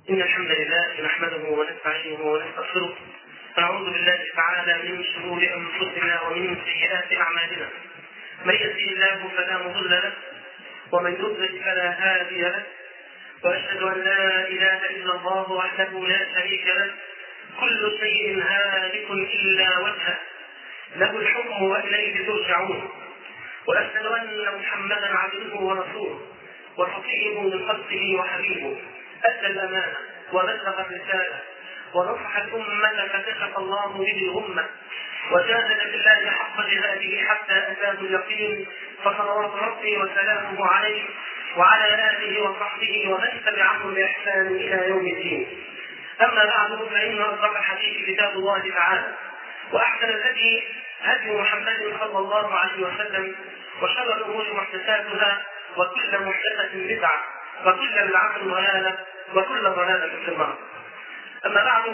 إن الحمد لله نحمده ونستعينه ونستغفره ونعوذ بالله تعالى من شرور أنفسنا ومن سيئات أعمالنا من يهده الله فلا مضل له ومن يضلل فلا هادي له وأشهد أن لا إله إلا الله وحده لا شريك له كل شيء هالك إلا وجهه له الحكم وإليه ترجعون وأشهد أن محمدا عبده ورسوله وصفيه من خلقه وحبيبه أدى الأمانة وبلغ الرسالة ونصح الأمة فكشف الله به الأمة وجاهد بالله حق جهاده حتى أتاه اليقين فصلوات ربي وسلامه عليه وعلى آله وصحبه ومن تبعهم بإحسان إلى يوم الدين أما بعد فإن أصدق الحديث كتاب الله تعالى وأحسن الهدي هدي محمد صلى الله عليه وسلم وشر الأمور محدثاتها وكل محدثة بدعة وكل بدعة ضلالة وكل ضلالة في النار. أما بعد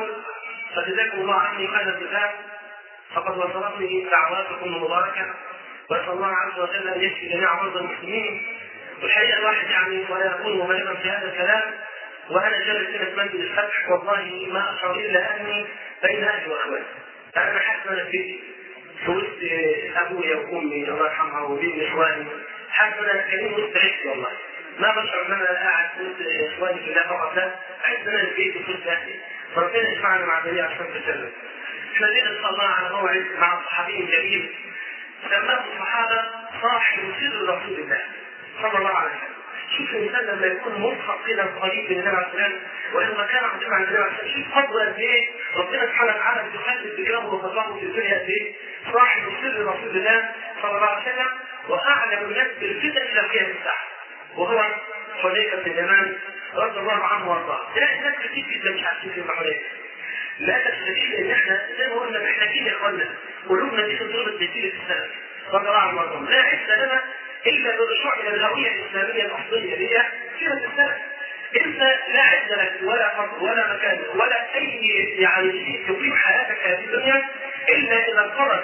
فجزاكم الله عني خير الجزاء فقد وصلتني دعواتكم المباركة وأسأل الله عز وجل أن يشفي جميع مرضى المسلمين والحقيقة الواحد يعني ولا يكون مبالغا في هذا الكلام وأنا جالس هنا في مسجد الفتح والله ما أشعر إلا أني بين أهلي وأخواتي. أنا حاسس أن أنا في في وسط أبويا وأمي الله يرحمها وبين إخواني حاسس أن أنا كريم وسط عيشتي والله. ما بشعر ان انا قاعد في وسط اخواني في الله فقط لا احس ان انا في بيتي في وسط اهلي فربنا يجمعنا مع جميع اشخاص الجنه. احنا جينا ان شاء الله على موعد مع صحابي جليل سماه الصحابه صاحب سر رسول الله صلى الله عليه وسلم. شوف الانسان لما يكون ملحق كده قريب من النبي عليه السلام ولما كان عندنا عند النبي عليه السلام شوف فضل قد ايه ربنا سبحانه وتعالى بيخلد بكلامه وفضله في الدنيا قد ايه صاحب سر رسول الله صلى الله عليه وسلم واعلم الناس بالفتن الى قيام الساعه وهو حذيفه بن اليمان رضي الله عنه وارضاه. تلاقي ناس كتير جدا مش عارفين في حذيفه. للاسف الشديد ان احنا زي ما قلنا محتاجين يا اخوانا قلوبنا دي تضرب بتيجي في السلف رضي الله عنه وارضاه. لا عز لنا الا بالرجوع الى الهويه الاسلاميه الاصليه اللي هي سيره السلف. انت لا عز لك ولا فضل ولا مكان ولا اي يعني شيء يقيم حياتك في الدنيا الا اذا انفرد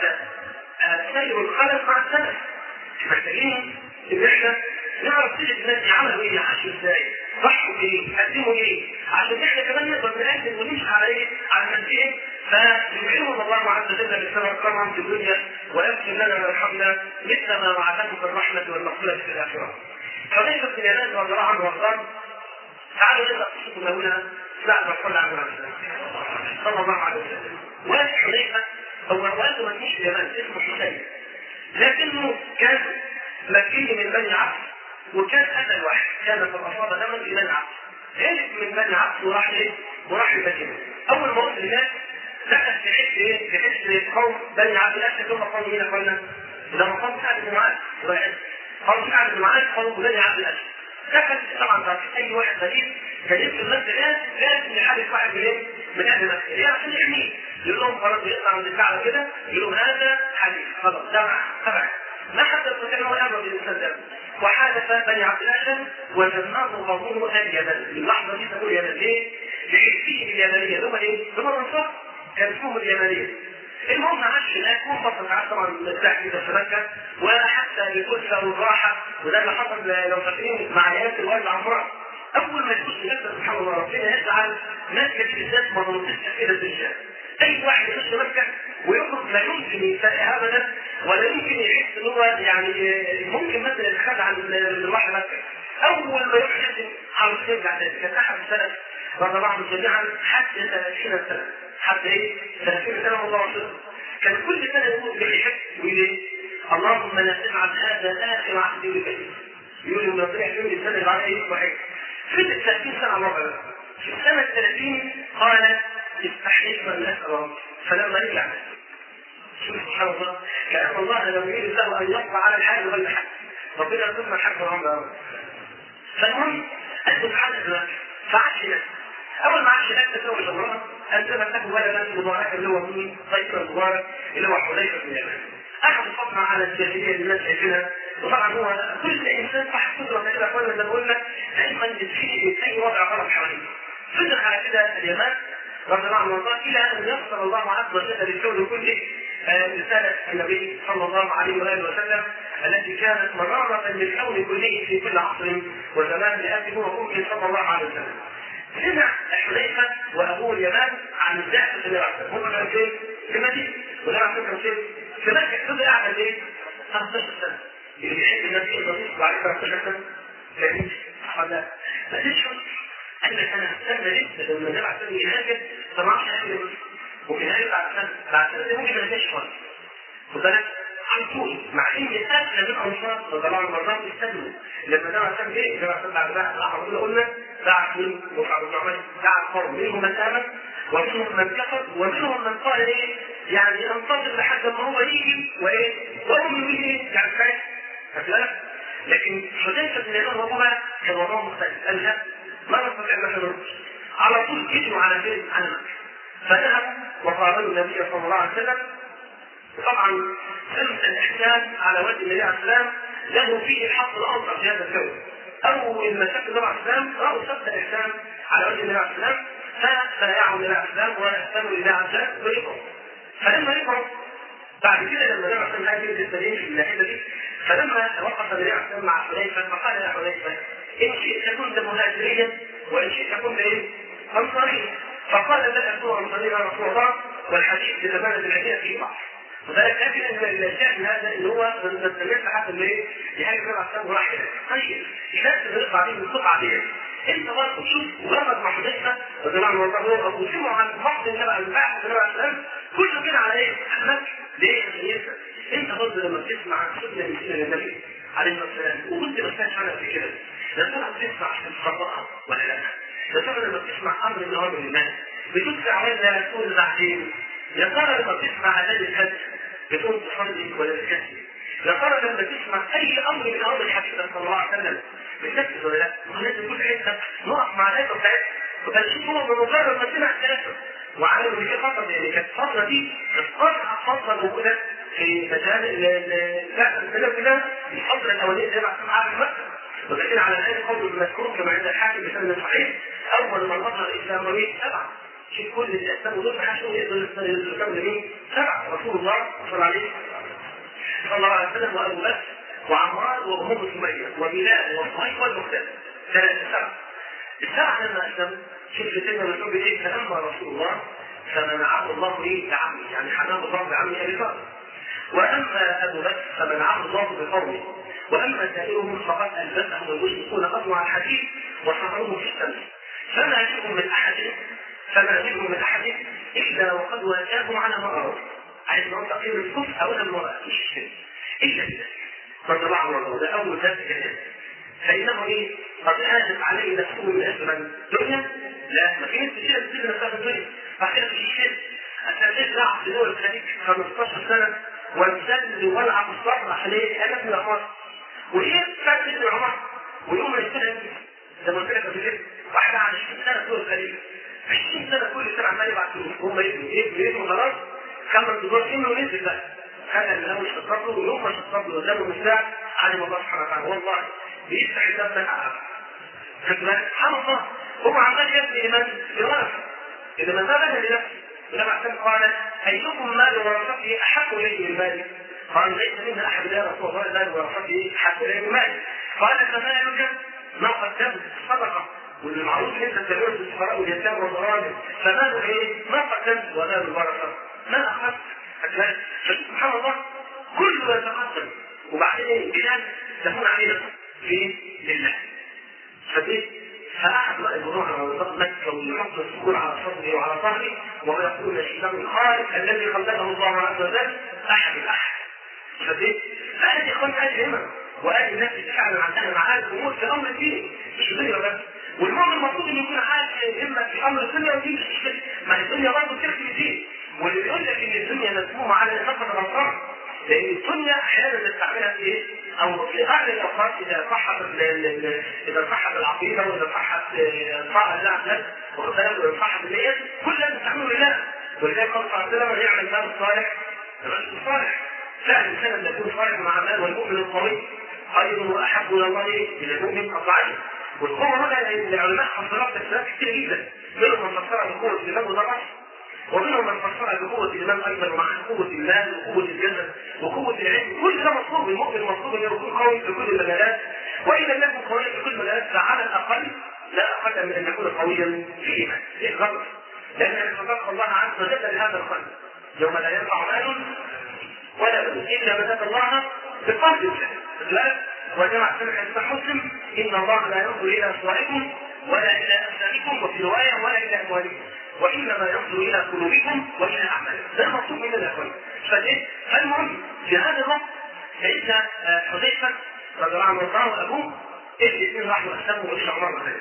سير الخلف مع السلف. محتاجين ان احنا نعرف سيرة الناس دي عملوا ايه عاشوا ازاي ضحوا بايه قدموا ايه عشان احنا كمان نقدر نقدم ونمشي على ايه على نفسهم فيدعوهم الله عز وجل بالسبب طبعا في الدنيا ويغفر لنا ويرحمنا مثل ما وعدته بالرحمة والمغفرة في الآخرة. حذيفة بن اليمان رضي الله عنه وارضاه تعالوا نبدا قصته هنا بعد ما صلى على النبي صلى الله عليه وسلم. والد حذيفة هو والده ما اسمه اليمان اسمه حسين لكنه كان مكي من بني عبد وكان أسد واحد كان قد أصاب دما في بني عبد هرب من بني عبد وراح إيه؟ وراح المدينة أول ما وصل هناك دخل في حس إيه؟ في حس قوم بني عبد الأسد هم قوم مين قلنا؟ ده مقام سعد بن معاذ قوم سعد بن معاذ قوم بني عبد الأسد دخل طبعا بعد أي واحد غريب كان يدخل المسجد لازم لازم يحرك واحد من إيه؟ من أهل المسجد ليه؟ عشان يحميه يقول لهم خلاص بيطلع من الكعبة كده يقول لهم هذا حديث خلاص ده تبعك ما حد يستطيع ان هو يقرب الانسان ده وحادث بني عبد الاشهر وجمعه قومه اليمن اللحظه دي تقول اليمن ليه؟ لحسهم اليمنيه هم ايه؟ هم الانصار كان اسمهم اليمنيه المهم عاش هناك وانبسط عاش طبعا مرتاح جدا في مكه وحتى بالاسره والراحه وده اللي حصل لو فاكرين مع ايات الوالد العمراء اول ما يخش مكه سبحان الله ربنا يجعل ناس كتير بالذات ما ضربتش كده الرجال اي واحد يخش مكه ويخرج لا يمكن يسائل ابدا ولا يمكن يحس ان هو يعني ممكن مثلا يتخلى عن الواحد مكه اول ما يروح يخدم على يرجع تاني كان احد السلف رضي الله عنهم جميعا حتى 30 سنه حتى ايه 30 سنه والله رسول كان كل سنه يقول بيحب ويقول ايه اللهم لا تجعل هذا اخر عهدي بك يقول لما طلع يوم السنه اللي بعدها ايه صحيح فضل 30 سنه على الوضع ده في السنه ال 30 قال استحييت من اسال ربي فلما رجع شوف سبحان الله كأن الله لو يريد له أن يقطع على الحال غير حد ربنا يرزقنا الحق والعمر يا رب فالمهم أنت تحدث دلوقتي فعاش هناك أول ما عاش هناك تزوج امرأة أنزلت له ولدا مباركا اللي هو مين؟ طيب المبارك اللي هو حذيفة بن اليمان أخذ فترة على الجاهلية اللي الناس شايفينها وطبعا هو كل إنسان صح قدرة كده أخوانا زي ما قلنا دايما بتفيد من أي وضع غلط حواليه فضل على كده اليمان رضي الله عنه وارضاه الى ان يغفر الله عز وجل للكون كله رسالة النبي صلى الله عليه وآله وسلم التي كانت منارة للكون كله في كل عصر وزمان لأبيه وأمه صلى الله عليه وسلم. سمع جنوب اليمن عن الزحف في العراق هم كانوا فين؟ في المدينه والعراق كانوا فين؟ في مكه فضل قاعد ايه؟ 15 سنه اللي بيحب الناس يقدر يصبر عليه 15 سنه فاهمني؟ ولا ما تشعر قال لك انا هستنى لسه لما النبي عليه الصلاه يهاجر فما اعرفش اعمل ايه ممكن هاجر بعد سنه بعد سنتين ممكن ما يجيش خالص خد بالك على طول مع ان اغلب الانصار رضي الله عنهم وارضاهم استنوا لما النبي عليه الصلاه ايه؟ النبي عليه الصلاه بعد بقى الاحمر اللي قلنا دعا من مصعب بن عمر دعا قوم منهم من امن ومنهم من كفر ومنهم من قال ايه؟ يعني انتظر لحد ما هو يجي وايه؟ وهم يجي ايه؟ يعني فاهم؟ خد بالك؟ لكن حذيفه بن اليمان ربما كان وضعه مختلف قال لا ما نستطيع ان احنا نرد على طول جيتوا على فين؟ على مكه فذهب وقابلوا النبي صلى الله عليه وسلم طبعا خمس الاحكام على وجه النبي عليه السلام له فيه الحق الاوسع في هذا الكون اول ما شاف النبي عليه السلام راوا سبت الاحكام على وجه النبي عليه السلام فبايعوا النبي عليه السلام واحسنوا لله عليه السلام ورجعوا فلما رجعوا بعد كده لما النبي عليه السلام هاجر التسليم في الناحيه دي فلما وقف النبي عليه السلام مع حذيفه فقال يا حذيفه ان شئت كنت مهاجريا وان شئت كنت ايه؟ انصاريا فقال بل اكون انصاريا يا رسول الله والحديث يتبادل العلم في بعض وذلك لكن ان الشاهد هذا ان هو نستمر لحد ما ايه؟ يهاجر النبي عليه السلام وراح هناك. طيب الناس اللي بيطلع دي من القطعه دي انت برضه شوف مجرد ما حدثنا رضي الله عنه وارضاه وسمعوا عن بعض النبي عن بعض النبي عليه السلام كله كده على ايه؟ مكه ليه؟ عشان يسال انت برضه لما بتسمع عن سنه من سنن النبي عليه الصلاه والسلام وكنت ما سمعتش عنها قبل كده يا ترى بتسمع عشان تطبقها ولا لا؟ يا ترى لما بتسمع امر من اوامر الله بتسمع ولا تقول بعدين يا ترى لما بتسمع عذاب الحج بتقول تصلي ولا تكسر يا ترى لما تسمع اي امر من اوامر الحبيب صلى الله عليه وسلم بتنفذ ولا لا؟ ما لازم كل حته نقف مع الايه بتاعتها وكان شوف هو بمجرد ما سمع كلامه وعملوا ان في فتره يعني كانت الفتره دي كانت اصعب فتره موجوده في مجال لا الكلام كده الفتره الاوليه اللي بعد عام مكه ولكن على هذا القول المذكور كما عند الحاكم بسند صحيح اول من اظهر الاسلام وليه سبعه شوف كل الاسلام ودول حشو يقدر الاسلام لمين؟ سبعه رسول الله صلى الله عليه صلى الله عليه وسلم وابو بكر وعمار وام سميه وبلال وصهيب والمختلف ثلاثه سبعه السبعه لما اسلموا شوف سيدنا الرسول بيقول ايه فاما رسول الله فمنعه الله ايه بعمه يعني حماه الله بعمه ابي بكر واما ابو بكر فمنعه الله بقومه واما سائرهم فقد البسهم المشركون قطع الحديث وصهروه في الشمس فما منهم من احد فما منهم من احد الا وقد واجههم على ما اراد عايز نقول تقرير الكفر او من وراء مش الشرك الا بالله رضي الله عنه ده اول ذات كلام فانه ايه قد هاجت عليه نفسه من اجل الدنيا لا ما في ناس كتير بتسيب نفسها في الدنيا فاحنا في شيء أساسيت لعب في دول الخليج 15 سنة وانزل والعب الصبر عليه أنا ابن عمر وإيه فات ابن عمر ويوم ما يكون زي ما قلت لك قبل كده واحد على 20 سنة في دول الخليج 20 سنة كل سنة عمال يبعت فلوس هم يبنوا يبنوا يبنوا خلاص كمل دولار كله ونزل بقى خلى الاول شطب له ويوم ما شطب له قدامه مساع علم الله سبحانه وتعالى والله بيفتح الباب ده سبحان الله هو عمال يبني ايمان لورثه اذا ما ثبت لنفسه النبي عليه قال ايكم مال ورثته احق اليه من مالي قال ليس منا احد يا رسول الله مال ورثته احق اليه من مالي قال فمالك ما قدمت صدقه والمعروف ان انت تدور الفقراء واليتامى والغرامه فماله ايه؟ ما قدمت ومال الورثه ما اخذت هتلاقي فسبحان الله كله يتقدم وبعدين ايه؟ بلاد تكون علينا في لله فدي فأحد المروح على وزارة مكة ويحط السكون على صدره وعلى ظهره وهو يقول الإسلام الخالق الذي خلقه الله عز وجل أحد الأحد فدي فأنا إخوان هذه همم وأهل الناس فعلا عندها معاد أمور في أمر الدين مش الدنيا بس والمؤمن المفروض إنه يكون حاجة همة في أمر الدنيا ودي مش مشكلة ما الدنيا برضه تكفي الدين واللي بيقول لك إن الدنيا مسمومة على نفقة الأنصار لان الدنيا احيانا نستعملها في ايه؟ او في اغلب الاوقات اذا صحت اذا صحت العقيده واذا صحت طاعه الله عز وجل واذا صحت النيه كل ده نستعمله لله ولذلك قال صلى الله عليه وسلم يعمل المال الصالح الرجل الصالح لا الانسان الذي يكون صالح مع مال والمؤمن القوي خير واحب الى الله من المؤمن الضعيف والقوه هنا العلماء حصلت تفسيرات كثير جدا منهم من فسرها بقوه الايمان والضعف ومنهم من فسرها بقوة الإيمان أيضا ومع قوة المال وقوة الجسد وقوة العلم كل ده مطلوب المؤمن مطلوب أن يكون قوي في كل المجالات وإن لم يكن قويا في كل المجالات فعلى الأقل لا أقل من أن يكون قويا في الإيمان إيه غلط لأن صدق الله عز وجل لهذا الخلق يوم لا ينفع مال ولا بنون إلا من أتى الله بقلب سليم وجمع سمع حديث مسلم إن الله لا ينظر إلى صوركم ولا إلى أجسادكم وفي رواية ولا إلى أموالكم وإنما ينظر إلى قلوبكم وإلى أعمالكم ده المطلوب مننا يا أخوان فالإيه؟ فالمهم في هذا الوقت سيدنا حذيفة رضي الله عنه وارضاه وأبوه الاثنين راحوا أسلموا وإيش عمر غيره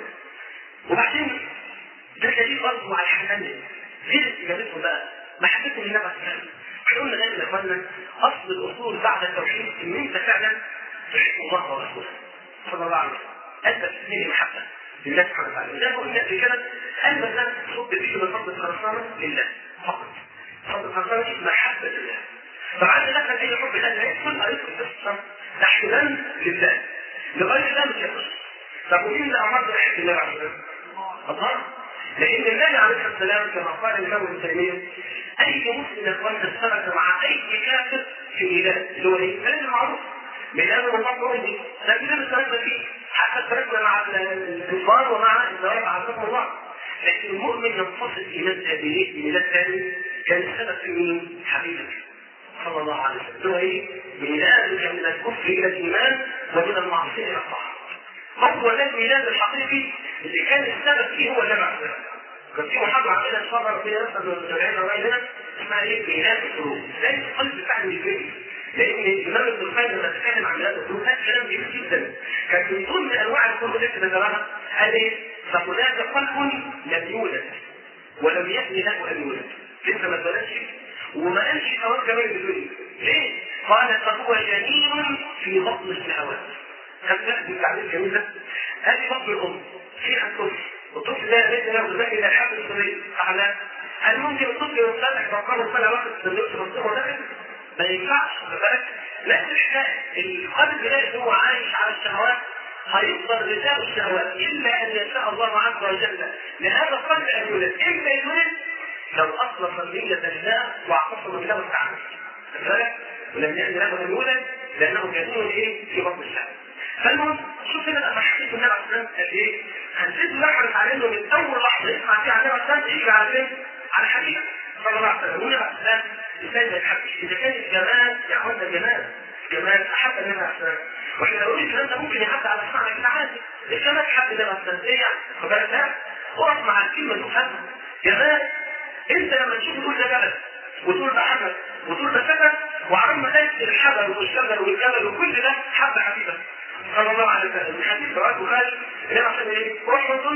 وبعدين ده دليل برضه على الحنان غير استجابتهم بقى محبتهم للنبي عليه السلام احنا قلنا دايما يا اخوانا اصل الاصول بعد التوحيد ان انت فعلا تحب الله ورسوله صلى الله عليه وسلم انت تسميه المحبه لله سبحانه وتعالى زي ما قلنا قبل كده قلبك ده صب فيه من فضل الخرسانه لله فقط فضل الخرسانه محبه لله طبعا لك اي حب لله يدخل او يدخل بس تحويلا لله لغير الله مش يخش طب ومين اللي امر بحب الله عليه وسلم؟ الله لان النبي عليه الصلاه والسلام كما قال الامام ابن تيميه اي مسلم يا اخوان اشترك مع اي كافر في ميلاد اللي هو ايه؟ ميلاد المعروف ميلاد الله قوي لكن ده اشتركنا فيه حتى اشتركنا مع الكفار ومع الزواج عزكم الله لكن المؤمن ينفصل ايمان تابعيه بميلاد ثاني كان السبب في مين؟ حبيبك صلى الله عليه وسلم هو ايه؟ ميلادك من الكفر الى الايمان ومن المعصيه الى الطاعه هو ده الميلاد الحقيقي اللي كان السبب فيه هو النبي عليه الصلاه كان في محاضرة عندنا ان شاء الله ربنا يسر من المتابعين قريب هنا اسمها ايه؟ ميلاد القلوب ازاي القلب فعلا يجري لان الامام ابن القيم لما اتكلم عن ميلاد القلوب قال كلام جميل جدا كان من ضمن انواع القلوب اللي احنا ذكرها قال ايه؟ فهناك قلب لم يولد ولم يأتي له ان يولد لسه ما اتولدش وما قالش كمان كمان الدنيا ليه؟ قال فهو جنين في بطن الشهوات خد بالك من التعبير الجميل ده؟ هذه بطن الام فيها الطفل والطفل ده ليس له ذكي الى الحد الصغير اعلى هل ممكن الطفل يمتلك بقره سنه واحد تدرس بطنه ده ما ينفعش خد بالك نفس الحكايه القلب ده هو عايش على الشهوات هيفضل غذاء الشهوات الا ان يشاء الله عز وجل لهذا القلب ان يولد اما يولد لو اصلح النية لله واعتصم بالله تعالى خد بالك ولم يأتي له ان يولد لانه جنين ايه في بطن الشهوات فالمهم شوف هنا لما حكيت النبي عليه الصلاه قد ايه هنزيد نحرص على انه من اول لحظه يسمع فيها عن النبي عليه الصلاه يجي على فين؟ على الحديث صلى الله عليه وسلم والنبي عليه الصلاه ازاي ما يحبش اذا كان الجمال يا اخوانا الجمال جمال احب النبي عليه الصلاه واحنا لو قلنا الكلام ده ممكن يعدي على سمعنا كده عادي الجمال حب النبي عليه الصلاه ايه يعني؟ خد بالك لا اقف مع الكلمه اللي فاتها جمال انت لما تشوف تقول ده جبل وتقول ده حجر وتقول ده شجر وعمال ما تنسي الحجر والشجر والجبل وكل ده حب حبيبك صلى الله عليه وسلم الحديث رواه البخاري انما عشان ايه؟ رحمة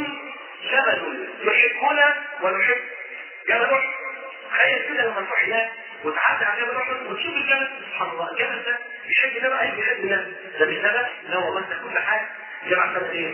جبل يحبنا ونحب جبل احد تخيل كده لما تروح هناك وتعدي على جبل احد وتشوف الجبل سبحان الله الجبل ده بيحب ده بقى ايه بيحب ده ده بالنبأ لا والله ده كل حاجه جمع سنه ايه؟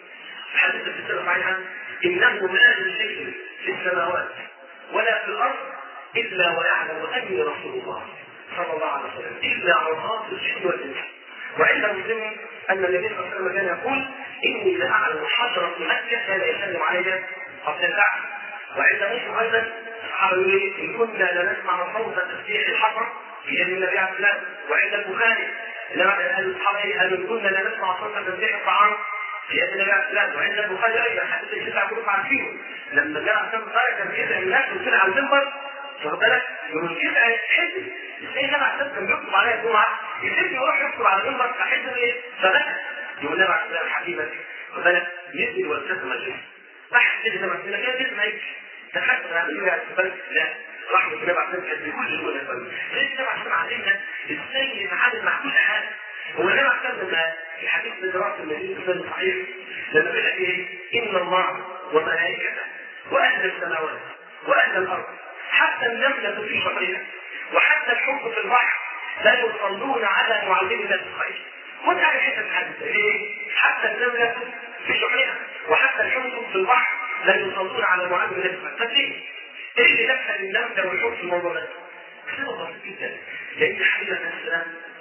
الحديث في السنه صحيحه انه ما من شيء في السماوات ولا في الارض الا ويعلم اني رسول الله صلى الله عليه وسلم الا عرضات الجن والانس وعند مسلم ان النبي صلى الله عليه وسلم كان يقول اني لاعلم حجره مكه كان يسلم علي قبل البعث وعند مسلم ايضا الصحابه يقول ان كنا لنسمع صوت تسبيح الحجر في يد النبي عليه السلام وعند البخاري الصحابه ان كنا لنسمع صوت تسبيح الطعام في يد النبي عليه السلام وعند البخاري ايضا حديث الشفاعه كلكم عارفينه لما جاء عشان طارق كان بيدعي الناس وطلع على المنبر واخد بالك يقول كده حته ازاي النبي عليه السلام كان بيكتب عليها الجمعه يسيبني يروح يكتب على المنبر فحته ايه فبكى يقول النبي عليه السلام حبيبك واخد بالك يدي والكتم الجسم راح كده زي ما قلت لك كده جسم هيك تخيل يعني النبي عليه السلام لا رحمة النبي عليه السلام كانت بكل الجمله زي النبي عليه السلام علمنا ازاي نتعامل مع كل حاجه هو النبي عليه السلام لما في حديث بدراسه النبي صلى الله عليه وسلم صحيح لما بيقول لك ايه ان الله وملائكته واهل السماوات واهل الارض حتى النملة في شهرها وحتى الحب في البحر لا يصلون على معلمنا الخير خد على حته الحديث ليه؟ حتى النملة في شهرها وحتى الحب في البحر لا يصلون على معلمنا الخير طب ليه؟ ايه اللي دخل النملة والحب في الموضوع ده؟ سبب بسيط جدا لان حبيبنا عليه السلام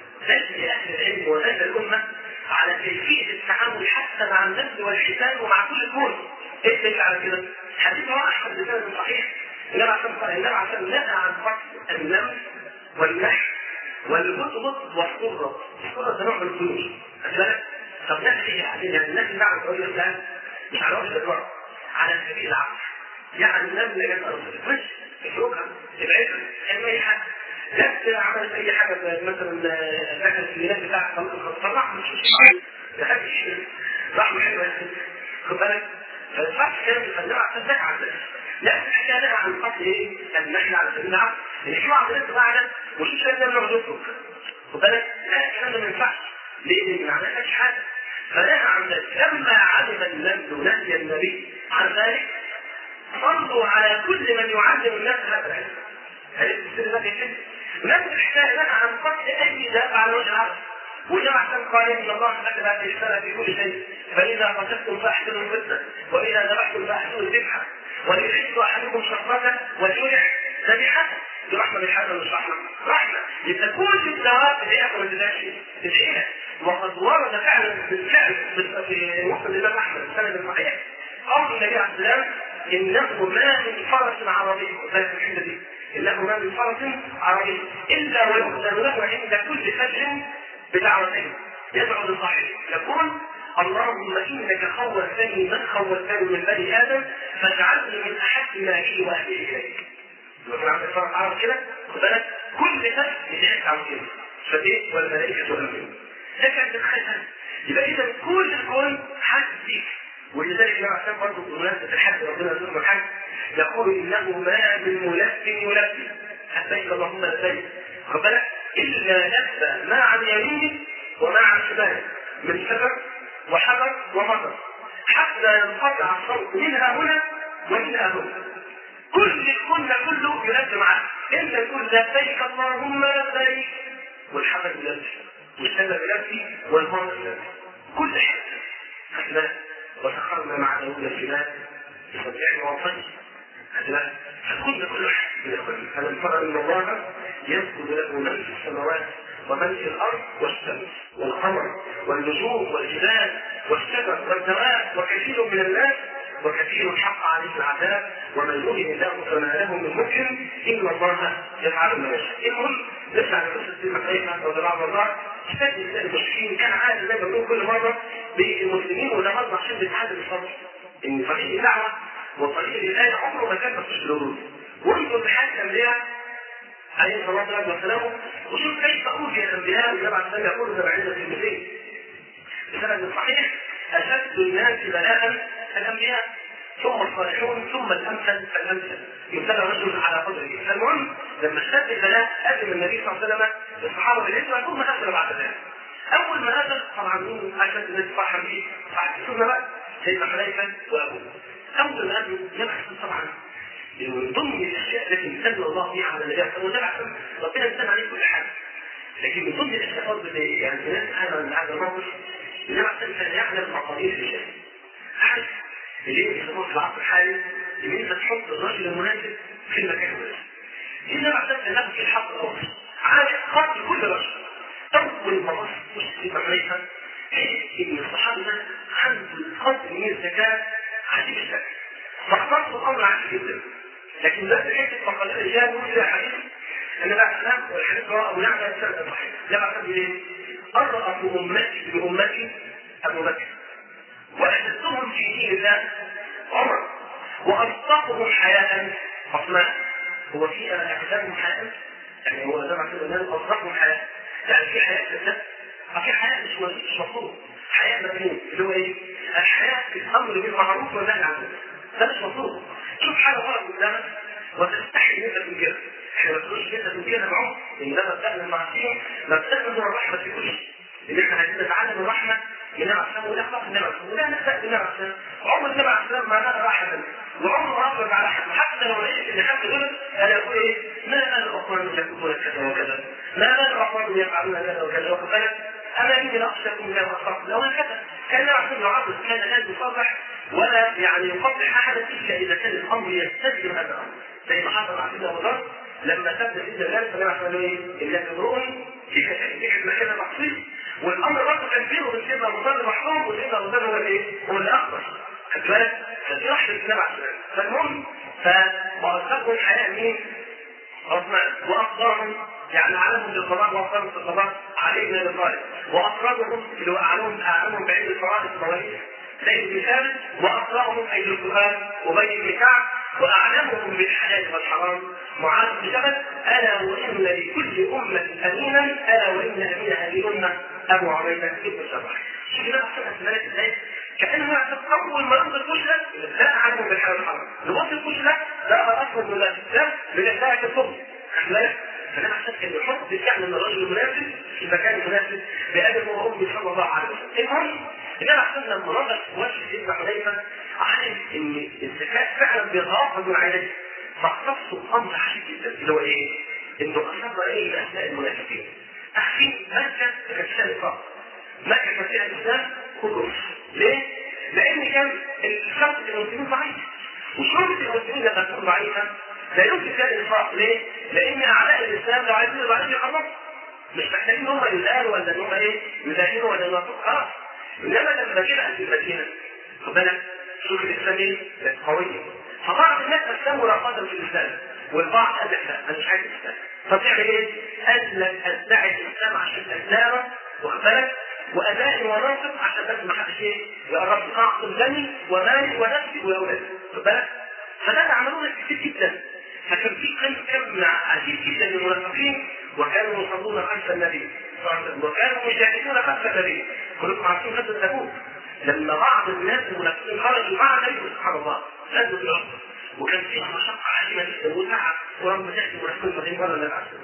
دل لاهل العلم ودل الامه على كيفيه التعامل حتى مع النمل والحيتان ومع كل الكون ايه الدليل على كده؟ حديث رواه احمد بن صحيح النبي عشان النبي عشان نهى عن قتل النمل والنحل والبطبط والصرة الصرة ده نوع من الطيور خد بالك طب نحل ايه يعني يعني النحل ده عن طريق الله مش على وجه الوقت على سبيل العقل يعني النمله جت ارسلت ماشي اتركها ابعدها اعمل اي حاجه نفس عملت اي حاجه مثلا دخلت في البلاد بتاعك طلعها مش مشكله دخلت رحمه حلوه خد بالك ما ينفعش كلام الفنان عشان تدافع عن ذلك لا الحكايه لها عن قتل ايه؟ النحل على سبيل العكس ان في بعض الناس قاعده ومش الكلام ده بنقعد نترك خد بالك لا الكلام ده ما ينفعش ليه؟ لان ما عملناش حاجه فنهى عن ذلك لما علم النبي نهي النبي عن ذلك صلوا على كل من يعلم الناس هذا العلم هل السر ده كده؟ نفس الحكايه نهى عن قتل اي دابه على وجه الارض وجمع كم قال ان الله كتب هذه السنه في كل شيء فاذا قتلتم فاحسنوا الفتنه واذا ذبحتم فاحسنوا الذبحه وليحس احدكم شفرته وليرح ذبيحته دي رحمه بالحاجه مش رحمه رحمه يبقى كل الدواب اللي هي ما تدعش تدعيها وقد ورد فعلا بالفعل في وقت الامام احمد السند الصحيح قول النبي عليه السلام انه ما من فرس عربي ذلك الحمد دي انه ما من فرس عربي الا ويؤذن له عند كل فجر بدعوتين يدعو لصاحبه يقول اللهم انك خوفتني من خوفتني من بني ادم فاجعلني من احب ما لي واهلي اليك. لما عندك فرق عرب كده خد بالك كل فجر يدعيك على كده فايه والملائكه امنوا. ده كان تتخيل يبقى اذا كل الكون حاسس بيك ولذلك لما عشان برضه بمناسبه الحج ربنا يرزقنا الحج يقول انه ما من ملف يلبي لبيك اللهم لبيك خد بالك الا لبى ما عن يمينه وما عن شماله من شجر وحجر ومطر حتى ينقطع الصوت منها هنا ومنها هنا كل الكون كله يلبي معاه انت تقول لبيك اللهم لبيك والحجر يلبي والشجر يلبي والمطر يلبي كل حته خدنا وسخرنا مع داوود الجبال يسبحنا وطيب خدنا فكل كل حاجه من الكون فلم ترى ان الله يسجد له من في السماوات ومن في الارض والشمس والقمر والنجوم والجبال والشجر والدواب وكثير من الناس وكثير حق عليه العذاب ومن يؤمن الله فما له من مكرم ان الله يفعل ما يشاء. المهم نرجع لقصه سيدنا حذيفه رضي الله عنه اشتد المشركين كان عادي زي ما بنقول كل مره بالمسلمين وده برضه عشان بيتعلم الصبر. ان طريق الدعوه وطريق الهدايه عمره ما كان مفيش الهروب. وانظر لحال الانبياء عليه الصلاه والسلام وشوف كيف اوتي الانبياء النبي عليه الصلاه يقول ده عند الترمذي بسند صحيح اشد الناس بلاء الانبياء ثم الصالحون ثم الامثل فالامثل يبتلى رجل على قدره فالمهم لما اشتد البلاء قدم النبي صلى الله عليه وسلم للصحابه بالهجره ثم نزل بعد ذلك اول ما نزل طبعا مين اشد الناس فرحا به فاحسسونا بقى سيدنا حذيفه وابوه اول ما نزل يبحث طبعا من ضمن الاشياء التي امتن الله بها على النبي صلى الله عليه وسلم ربنا امتن عليه كل حاجه لكن من ضمن الاشياء برضه اللي يعني الناس هذا هذا الموقف النبي عليه كان يعلم مقادير الرجال عارف اللي بيسموه في العصر الحالي ان انت تحط الرجل المناسب في المكان المناسب النبي عليه كان له في الحق الاوسط عارف قاتل كل رجل اول ما بص في حذيفه حس ان الصحابي ده عنده قدر من الذكاء عجيب الشكل فاخترت الامر عادي جدا لكن ده في حته فقد الرجال وجد حديث ان بعد الاسلام والحديث رواه ابو يعلى بسند صحيح لما قال ايه؟ ارأف امتي بامتي ابو بكر واشدهم في دين الله عمر واصدقهم حياة عثمان هو في اعتزالهم حياة يعني هو زي ما كده الناس اصدقهم حياة يعني في حياة كده في حياة مش مش مفروض حياة مجنون اللي هو ايه؟ الحياة في الامر بالمعروف والنهي عن المنكر ده مش مفروض شوف حاجه غلط قدامك وتستحي ان انت تنكرها احنا ما تقولش ان انت تنكرها معهم لان ده مبدا المعصيه مبدا من الرحمه في كل شيء ان احنا عايزين نتعلم الرحمه من النبي عليه الصلاه والسلام النبي عليه الصلاه ولا نبدا بالنبي عليه الصلاه عمر النبي عليه الصلاه ما نهى رحمه وعمر ربك على حد حتى لو لقيت ان حد غلط انا يقول ايه ما بال الاقوام يكتبون كذا وكذا ما بال الاقوام يفعلون كذا وكذا واخد بالك انا اني لاخشاكم من اخاف لو هكذا كان عشان يعرض كان لا يصرح ولا يعني يقبح احدا الا اذا كان الامر يستلزم هذا الامر زي ما حصل مع سيدنا ابو ذر لما ثبت سيدنا الناس فلما عملوا ايه؟ الا امرؤ في فكره مكان مخصوص والامر برضه كان بينه وبين سيدنا ابو ذر محكوم وسيدنا ابو ذر هو الايه؟ هو اللي اخبر خد بالك؟ فدي رحمه النبي عليه السلام فالمهم فمؤثرهم الحياه مين؟ عثمان واخبرهم يعني اعلمهم بالقضاء واخبرهم بالقضاء علينا بالغالب واخرجهم اللي هو اعلمهم اعلمهم بعلم الفرائض المواريث زيد بن ثابت واقرأهم اي القران ابي بن كعب واعلمهم بالحلال والحرام معاذ بن جبل الا وان لكل امه امينا الا وان امين هذه الامه ابو عبيده بن الجراح. شوف ده احسن ازاي؟ كانه يعتقد اول ما ينظر الكشله لا اعلمهم بالحلال والحرام. نبص الكشله لا اصلا منافس ده بنتاعك الصبح. فده عشان كان يحط بالفعل ان الرجل المناسب في المكان المناسب بأبي وامي صلى الله عليه وسلم. المهم النبي عشان لما نظر في وجه سيدنا حذيفه عارف ان الذكاء فعلا بيتوافد من عينيه فاختصه امر عجيب جدا اللي هو ايه؟ انه اصر ايه باسماء المنافقين. اخفين مكه كانت فيها نفاق. مكه كان فيها الاسلام كله ليه؟ لان كان الشرط المسلمين ضعيف. وشرط المسلمين لما تكون ضعيفه لا يمكن فيها الانفاق ليه؟ لان اعداء الاسلام لو عايزين يبقى يخلصوا مش محتاجين هم يزالوا ولا ان هم ايه؟ يزالوا ولا ينافقوا خلاص انما لما جه في المدينه خد بالك شوف الاسلام ايه؟ قويه فبعض الناس اسلموا رفضا في الاسلام والبعض قال لك لا انا مش عايز الاسلام طب تعمل ايه؟ قال لك ادعي الاسلام عشان اتدارى واخد بالك وادائي وناصب عشان بس ما حدش ايه يقرب لي اعصم دمي ومالي ونفسي واولادي خد بالك فده عملوا لك كتير جدا فكان في كم كم عديد جدا من المنافقين وكانوا يصلون خلف النبي صلى الله عليه وسلم وكانوا مجاهدون خلف النبي كلكم عارفين غزوه تبوك لما بعض الناس المنافقين خرجوا مع النبي سبحان الله غزوه العقبه وكان فيها مشقه عظيمه جدا وتعب ولما تاتي المنافقين فاضيين بره النبي عليه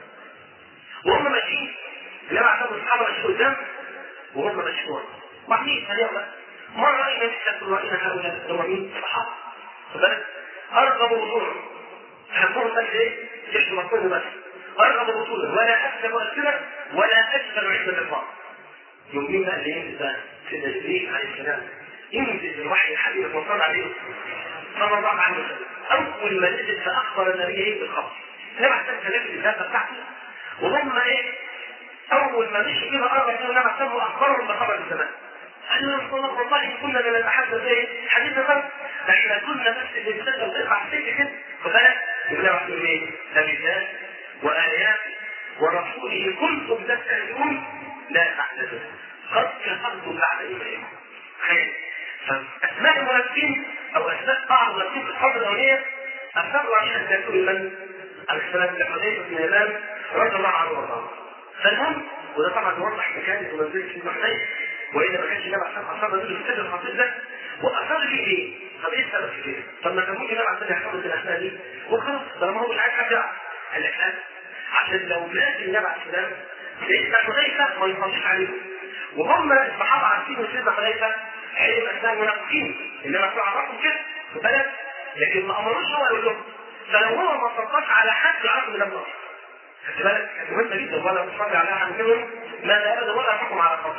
وهم ماشيين النبي عليه الصحابه ماشيين قدام وهم ماشيين ورا وعاملين اليوم مره راينا نحن راينا هؤلاء هم مين؟ الصحابه خد بالك ارغب وضوء همهم بس ايه؟ يشتم مطلوب بس ارغب بطوله ولا اكسب اسئله ولا اكسب عند اللقاء يوم مين بقى اللي ينزل بقى؟ سيدنا جبريل عليه السلام ينزل الوحي الحبيب المصطفى عليه صلى الله عليه وسلم اول ما نزل فاخبر النبي ايه بالخبر النبي عليه السلام كان الدابه بتاعته وهم ايه اول ما مشي كده قرب كده النبي عليه السلام واخبرهم بخبر الزمان قال له رسول الله والله ان كنا لنتحدث ايه حديث بس احنا كنا بس الانسان لو تقطع سكه كده خد بالك يقول له رسول ايه؟ نبيات وايات ورسوله كنتم تستهزئون لا تحدثوا قد كفرتم بعد ايمانكم خير فاسماء المنافقين او اسماء بعض المنافقين في الحرب الاوليه اصروا على ان تكون من السلام لحذيفه بن اليمان رضي الله عنه وارضاه فالهم وده طبعا يوضح مكانه ومنزله سيدنا حذيفه والا ما كانش النبي عشان اصر له السر الخطير ده واصر فيه ايه؟ طب ايه السبب في كده؟ طب ما كان ممكن النبي عشان يحفظ الاسماء دي وخلاص طالما هو مش عايز حد يعرف قال لك لا عشان لو مات النبي عليه السلام سيدنا حذيفه ما يصليش عليهم وهم الصحابه عارفين ان سيدنا حذيفه علم اسماء المنافقين انما كانوا عرفهم كده خد بالك لكن ما امروش هو يقول لهم فلو هو ما صدقش على حد يعرف من الله خد بالك كانت مهمه جدا ولا تصلي على احد منهم ماذا ابدا ولا تحكم على خطأ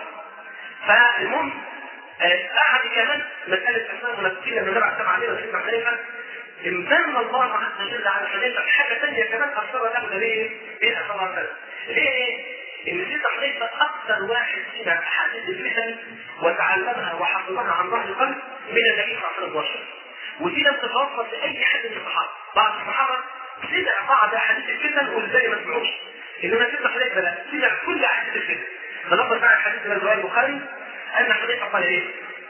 فالمهم احد كمان مساله اسماء المنافقين لما النبي عليه علينا سيدنا حذيفه امتن الله عز وجل على حذيفه بحاجه ثانيه كمان اثرت له ليه؟ ايه صلى الله عليه وسلم؟ ليه ايه؟ ان سيدنا حذيفه اكثر واحد فينا احاديث الفتن وتعلمها وحفظها عن ظهر قلب من النبي صلى الله عليه وسلم ودي لم تتوفر لاي حد من الصحابه بعض الصحابه سمع بعض احاديث الفتن والباقي ما سمعوش انما سيدنا حذيفه لا سمع كل احاديث الفتن فنقل بقى الحديث من روايه البخاري ان حذيفه قال ايه؟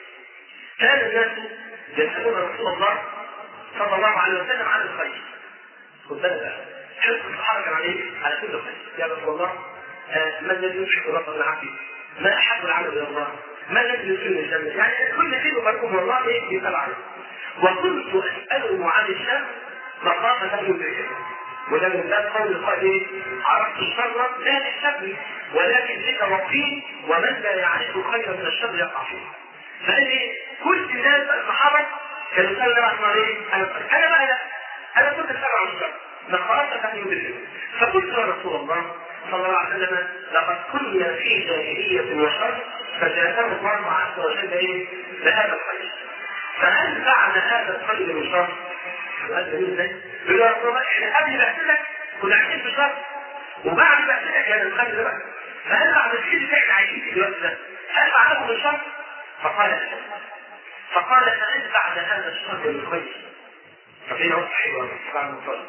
كان الناس يسالون رسول الله صلى الله عليه وسلم عن الخير خد بالك حرص الصحابه كان عليه على كل خير يا رسول الله آه ما الذي يشرك رب العافيه؟ ما احب العمل الى الله؟ ما الذي يدخلني الجنه؟ يعني كل شيء يقربكم والله ايه يسال عليه وكنت اساله عن الشر مخافه ان يدركه وده من باب قول القائل عرفت الشر لا للشر ولكن لتوقيه ومن لا يعرف خيرا من الشر يقع فيه. فقال ايه؟ كل الناس الصحابه كانوا يسالوا النبي عليه ايه؟ انا انا بقى لا انا كنت اسال عن الشر مخافه ان يدركه فقلت يا رسول الله صلى الله عليه وسلم لقد كنا في جاهليه وشر فجاءنا الله عز وجل ايه؟ بهذا الخير. فهل بعد هذا الخير من شر؟ سؤال جميل ازاي؟ يقول يا رسول الله احنا قبل بعثتك كنا عايشين في شر وبعد بعثتك كان الخير ده بقى فهل بعد الخير اللي احنا عايشين فيه دلوقتي ده هل بعده من شر؟ فقال لا فقال فهل بعد هذا الشر من خير؟ ففينا وقت حلوة بعد المفرد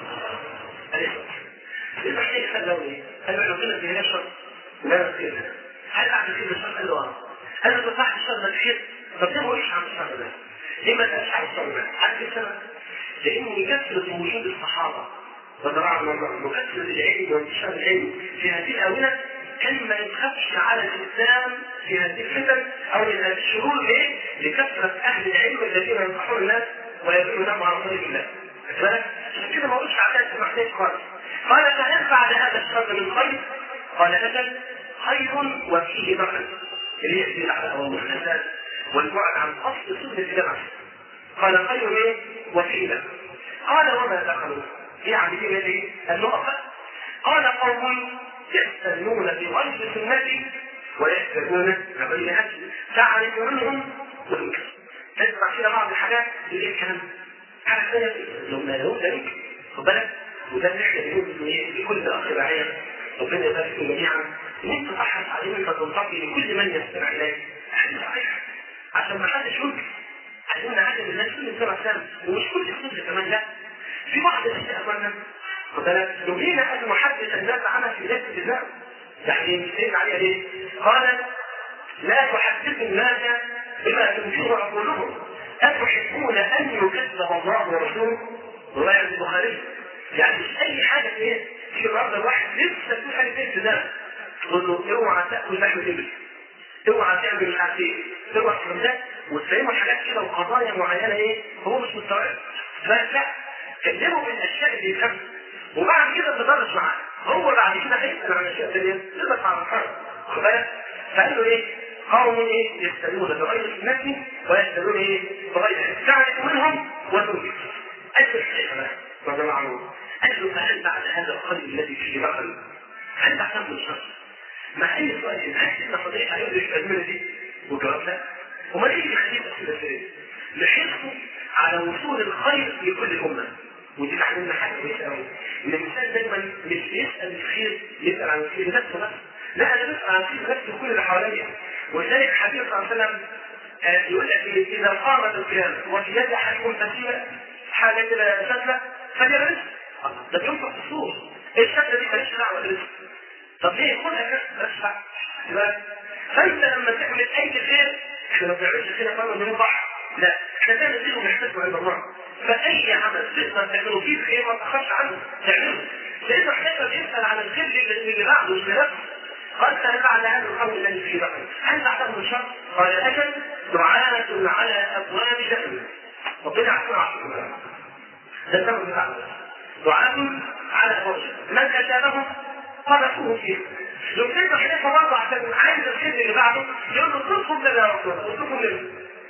يبقى احنا يسأل له ايه؟ هل احنا قلنا في هنا الشر؟ لا نصير هل بعد الخير الشر؟ قال له اه هل انت بعد الشر ده الخير؟ طب ليه ما قلتش عن الشر ده؟ ليه ما تسألش عن الشر ده؟ عارف ايه السبب؟ لان كثرة وجود الصحابة وطبعا مكثرة العلم وانتشار العلم في هذه الآونة كان ما يتخافش على الإنسان في هذه الفتن أو من هذه الشرور ليه؟ لكثرة أهل العلم الذين ينصحون الناس ويدلون لهم على طريق الله. خد بالك؟ عشان كده ما قلتش عليها محتاج خالص. قال فهل بعد هذا الشر من خير؟ قال أجل خير وفيه بخل. اللي هي البدع والمحدثات والبعد عن أصل سنة الجمع. قال خير ايه؟ وفيه بخل. قال وما دخلوا؟ يعني دي ايه؟ النقطة. قال قوم يستنون بغير سنتي ويهتدون بغير هدي تعرف منهم وتنكر تسمع كده بعض الحاجات ايه الكلام حاجه ثانيه لو ما له ذلك خد بالك وده اللي احنا بنقول انه ايه لكل اخ رعايه ربنا يبارك فيكم جميعا ان انت تحرص على ان انت تنتقي لكل من يستمع اليك حاجه صحيحه عشان ما حدش ينكر عايزين نعلم الناس كل سنه سنه ومش كل السنه كمان لا في بعض الاشياء اخوانا خد بالك نهينا ان نحدث الناس عنها في ذات الاسلام يعني سيدنا علي ليه؟ قال لا تحدثوا الناس بما تنكر عقولهم أتحبون أن يكذب الله ورسوله؟ رواية البخاري يعني مش أي حاجة ايه؟ في الأرض الواحد لسه في حاجة في التزام تقول له اوعى تاكل لحم الإبل اوعى تعمل مش عارف ايه اوعى تعمل ده وتفهمه حاجات كده وقضايا معينة ايه هو مش مستوعب فلا كلمه بالأشياء اللي يفهمها وبعد كده تدرس معاه هو بعد كده هيسأل عن اشياء ثانيه تدرس على الحرب خد بالك فقال له ايه قوم ايه يستدلون بغير سنتي ويستدلون ايه بغير تعرف منهم وتنكر أجل الشيخ بقى رضي الله عنه قال له فهل بعد هذا القلب الذي فيه بخل هل تعتمد الشر مع اي سؤال هل سيدنا صديق هيقول لك الازمنه دي والجواب لا وما ليه يخليه اصل السيد لحرصه على وصول الخير لكل الامه ودي تعلمنا حاجه كويسه قوي ان الانسان دايما مش بيسال الخير يسال عن الخير نفسه بس لا انا بسال عن الخير نفسه كل اللي حواليا ولذلك الحبيب صلى الله عليه وسلم آه يقول لك إيه؟ اذا قامت القيامه وفي يد احدكم فسيله حاجه كده شكله فليرزق ده بينفع في الصور الشكله دي ماليش دعوه بالرزق طب ليه خدها كده ادفع فانت لما تعمل اي خير احنا ما بنعملش خير فاهم من البحر لا احنا تعمل خير ونحتاجه عند الله فاي عمل تقدر تعمله فيه خير ما تاخرش عنه تعمله لانه احنا بيسال عن الخير اللي اللي بعده مش لنفسه قال هل بعد هذا القول الذي في بقر هل بعده من شر؟ قال اجل دعاة على ابواب جهنم ربنا عفوا عفوا ده السبب بتاعه دعاة على ابواب جهنم من اجابهم قذفوه فيه لو كنت حلفه برضه عشان عايز الخير اللي بعده يقول له اطلبهم لنا يا رسول الله اطلبهم لنا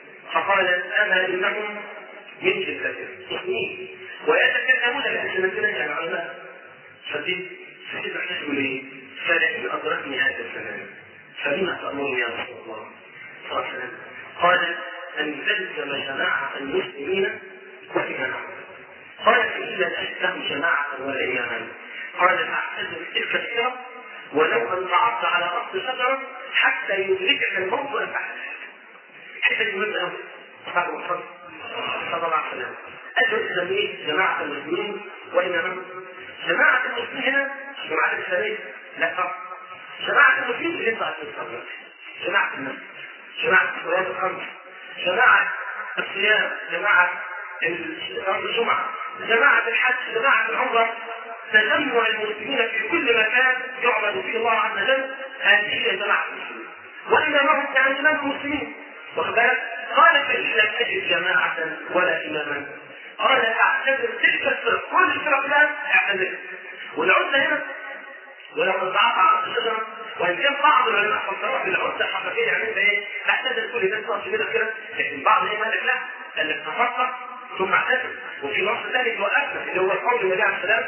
فقال اما انهم من جلدته تصميم ويتكلمون بألسنتنا كما علماء فدي فكيف احتسب ليه؟ فلئن أدركني هذا الزمان فبما تأمرني يا رسول الله صلى الله عليه وسلم قال أن تلزم جماعة المسلمين وإمامهم قال فإذا أجدهم جماعة ولا إماما قال فاعتزل تلك السيرة ولو أن تعض على أصل شجرة حتى يدركك الموت وأن تحتسب حتى يمد أمر صلى الله عليه وسلم صلى الله عليه وسلم أجل إيه؟ جماعة المسلمين وإمامهم جماعة المسلمين هنا مش جماعة الإسلامية لا طبعا جماعة المسلمين اللي انت هتتصرف جماعة الناس جماعة الصلاة الخمس جماعة الصيام جماعة صلاة الجمعة جماعة الحج جماعة العمرة تجمع المسلمين في كل مكان يعبد فيه الله عز وجل هذه هي جماعة المسلمين وإمامهم كان إمام المسلمين واخد بالك قال فإن لم أجد جماعة ولا إماما قال أعتذر تلك الفرق كل الفرق الآن أعتذر والعزلة هنا ولو انضعف على الشجرة وإن كان بعض العلماء فسروها بالعزلة الحقيقية يعني أنت إيه تعتذر كل ده تقف كده كده لكن بعض إيه قال لك لا قال لك تفكر ثم اعتذر وفي نص ثالث وقفنا اللي هو القول النبي عليه السلام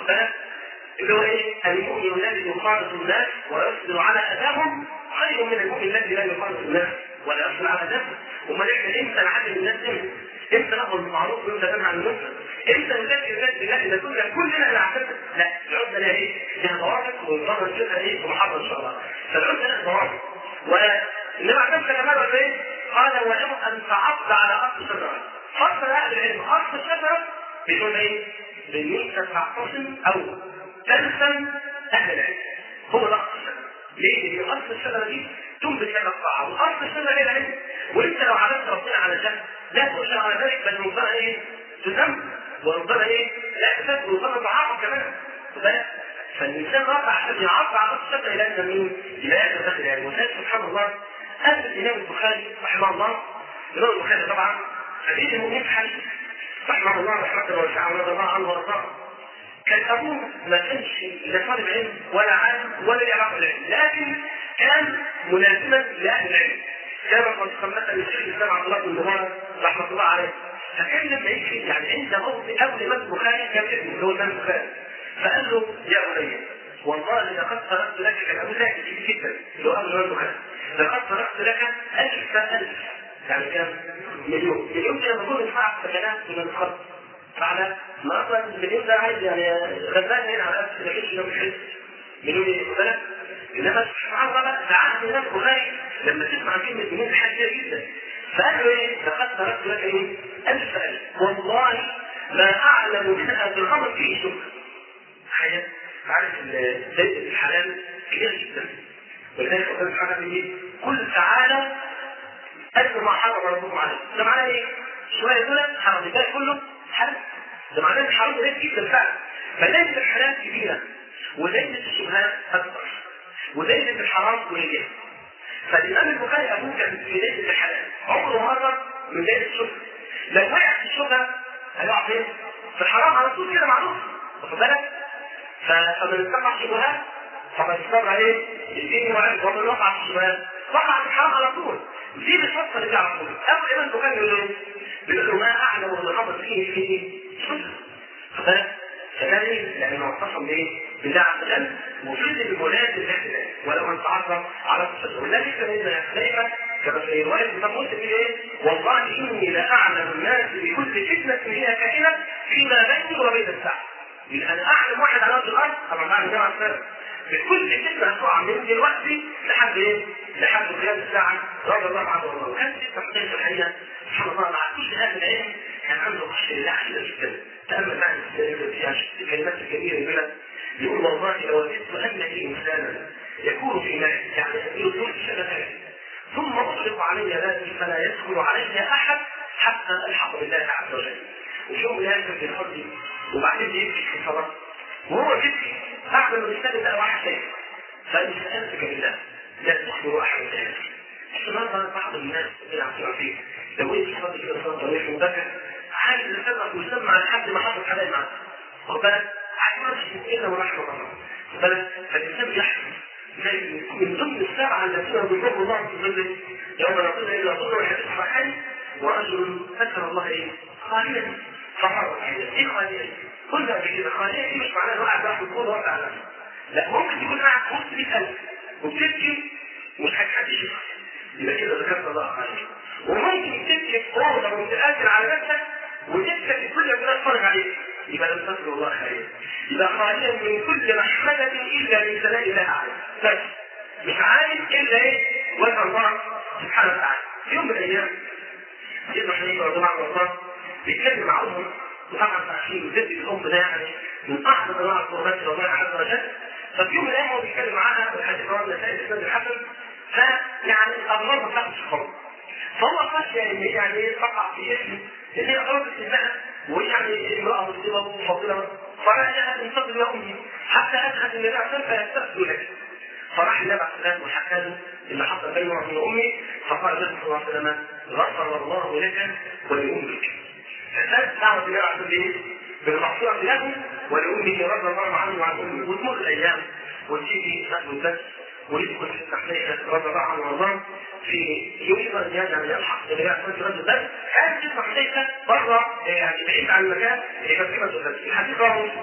اللي هو ايه؟ المؤمن الذي يخالط الناس ويصبر على اذاهم خير من المؤمن الذي لا يخالط الناس ولا يصبر على اذاهم امال احنا امتى نعلم الناس امتى؟ امتى ناخذ بالمعروف وامتى ننهى عن المنكر؟ امتى نذكر الناس بالله اذا كنا كلنا نعتذر؟ لا العزله لها ايه؟ لها ضوابط ونقرر نشوفها ايه في محاضره ان شاء الله. فالعزله لها ضوابط وانما اعتذر كمان ولا ايه؟ قال ولو ان تعض على اصل الشجره. اصل اهل العلم اصل الشجره بيقول ايه؟ بان انت تعتصم او تلزم اهل العلم. هو ده اصل الشجره. ليه؟ لان اصل الشجره دي تنبت لك الطاعه واصل الشجره هي العلم. وانت لو عبدت ربنا على جهل لا تؤجر على ذلك بل ربما ايه؟ تذم وربما ايه؟ لا تفات وربما تعاقب كمان خد بالك؟ فالانسان رفع عشان يعرف على الشفقه الى ان مين؟ الى ان داخل العلم وذلك سبحان الله قال الامام البخاري رحمه الله الامام البخاري طبعا حديث المؤمن حديث رحمه الله رحمه واسعه ورضي الله عنه وارضاه كان ابوه ما كانش لا طالب علم ولا عالم ولا له علاقه بالعلم لكن كان ملازما لاهل العلم كما قد مثلا الشيخ الاسلام عبد الله بن مبارك رحمه الله عليه فكان لما يجي يعني عند موت اول الامام البخاري كان ابنه اللي هو الامام البخاري فقال له يا بني والله لقد تركت لك كان ابو ذاك جدا اللي هو ابو الامام البخاري لقد تركت لك ألف ألف يعني كم؟ مليون مليون كده بكون يدفع سكنات من الخط فعلا ما اصلا المليون ده عايز يعني غزال هنا على اساس ما كانش ده مش مليون ايه بالك انما سبحان الله بقى ساعات الناس البخاري لما تسمع كلمه مليون حاجه كبيره جدا فقال له ايه؟ لقد تركت لك ايه؟ ألف ألف والله ما أعلم منها في الأمر فيه شكر حاجة عارف زيت الحلال كبير جدا ولذلك ربنا سبحانه ايه؟ قل تعالى أجل ما حرم ربكم عليه ده معناه ايه؟ شوية دول حرم الباقي كله حلال ده معناه ان الحرام قليل جدا فعلا فدايرة الحلال كبيرة ودايرة الشبهات أكبر ودايرة الحرام قليلة فالإمام البخاري أبوه كان في دايرة الحلال عمره مرة من دايرة الشبهة لو وقع في الشبهة هيقع فين؟ في الحرام على طول كده معروف واخد بالك؟ فمن اتقى الشبهات فقد استمر عليه الدين وعلم ومن وقع في الشبهات وقع في الحرام على طول دي بتفصل اللي على طول اول الامام البخاري يقول له بيقول له ما اعلم ان الامر فيه فيه شبهه واخد بالك؟ فكان ايه؟ لانه اعتصم بايه؟ بالله عز وجل وفضل بولاده الاحتلال ولو ان تعرض على الصدر والنبي كان اذا خليفه كما في روايه الامام مسلم ايه؟ والله اني لاعلم الناس بكل فتنه هي كائنه فيما بيني وبين الساعه. يبقى انا اعلم واحد على وجه الارض طبعا بعد جامعه السنه بكل فتنه هتقع من دلوقتي لحد ايه؟ لحد قيام الساعه رضي الله عنه والله وكان في تحقيق الحقيقه سبحان الله مع كل هذا العلم كان عنده خشيه لله عز جدا تامل معنى الكلمات الكبيره البلد يقول والله لو وجدت ان لي انسانا يكون في مالي يعني يدخل شبكه ثم اطلق علي ذاتي فلا يدخل علي احد حتى الحق بالله عز وجل وفي يوم من الايام كان بيصلي وبعدين بيبكي في الصلاه وهو بيبكي بعد ما بيستلم بقى واحد تاني فإن سألتك بالله لا تخبر أحد ذلك النهارده بعض الناس اللي عم فيه لو انت صلي كده صلاه طويله ومدافع عايز يسمع ويسمع لحد ما حصل حاجه معاه واخد بالك؟ عايز ما تشتكي الا ورحمه الله واخد بالك؟ فالانسان بيحزن زي من ضمن السبعه التي يذكرهم الله في ظله يوم لا ظل الا ظله والحديث الصحيح ورجل ذكر الله ايه؟ خاليا فمر ايه خاليا؟ قلنا قبل كده خاليا دي مش معناها ان واحد راح يقول واقع على نفسه لا ممكن يكون قاعد في وسط 100000 وبتبكي ومش حد يشوفك يبقى كده ذكرت الله خاليا وممكن تمسك اوضه وتقاتل على نفسك وتمسك كل ما تتفرج عليه يبقى لم تذكر الله خاليا يبقى خاليا من كل محمدة الا من ثناء الله عليه بس مش عارف الا ايه وجه الله سبحانه وتعالى في يوم من الايام سيدنا حنيفه رضي الله عنه بيتكلم مع امه وطبعا تعشيم وزد الام ده يعني من اعظم انواع القربات الى الله عز وجل ففي يوم من الايام هو بيتكلم معاها والحديث رواه النسائي الاسناد الحسن فيعني الامراض ما بتاخدش خالص فهو خشي ان يعني تقع في اسم ان هي قربت انها ويعني امراه مسلمه وفاضله فرجعت تنتظر الى امه حتى ادخل النبي عليه الصلاه والسلام فيستغفر لك فراح النبي عليه الصلاه والسلام وحكى له اللي حصل بينه وبين امي فقال النبي صلى الله عليه وسلم غفر الله لك ولامك فكانت دعوه النبي عليه الصلاه والسلام بالمغفره له ولامه رضي الله عنه وعن امه وتمر الايام وتيجي نحن الدرس ويدخل في التحقيق رضي الله عنه وارضاه في يريد ان يعني يلحق النبي عليه الصلاه والسلام كانت تسمع حديثه بره يعني بعيد عن المكان اللي كان فيه مسؤوليه الحديث رواه مسلم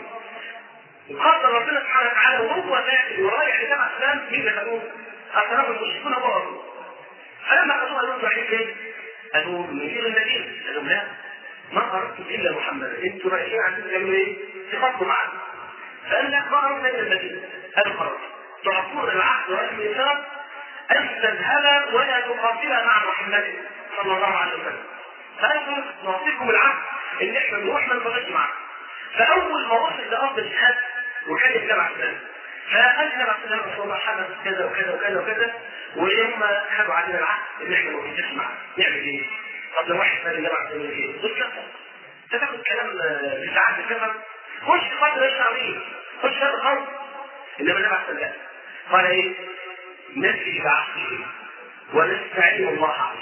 وقدر ربنا سبحانه وتعالى وهو داخل ورايح لسبع اسلام مين اللي خدوه؟ اعتراف المشركون وقالوا فلما خدوه قالوا له رايحين فين؟ قالوا نزيل المدينه قالوا لا ما اردتم الا محمدا انتوا رايحين عشان تعملوا ايه؟ تخطوا معنا فقال لا ما اردنا الا المدينه قالوا خلاص تعطون العهد والميثاق ان تذهب ولا تقاتل مع محمد صلى الله عليه وسلم فانتم نعطيكم العهد ان احنا نروح ما نبغاش معاكم فاول ما وصل لارض الجهاد وكان يتبع السلام فقال النبي عليه الصلاه والسلام حدث كذا وكذا وكذا وكذا ويوم خدوا علينا العهد ان احنا ما نبغاش معاكم نعمل ايه؟ طب لو واحد قال النبي عليه الصلاه والسلام ايه؟ تاخد كلام بساعات السفر خش فتره الشعبيه خش هذا خالص انما النبي احسن لا قال ايه؟ نسي بعقله ونستعين الله عليه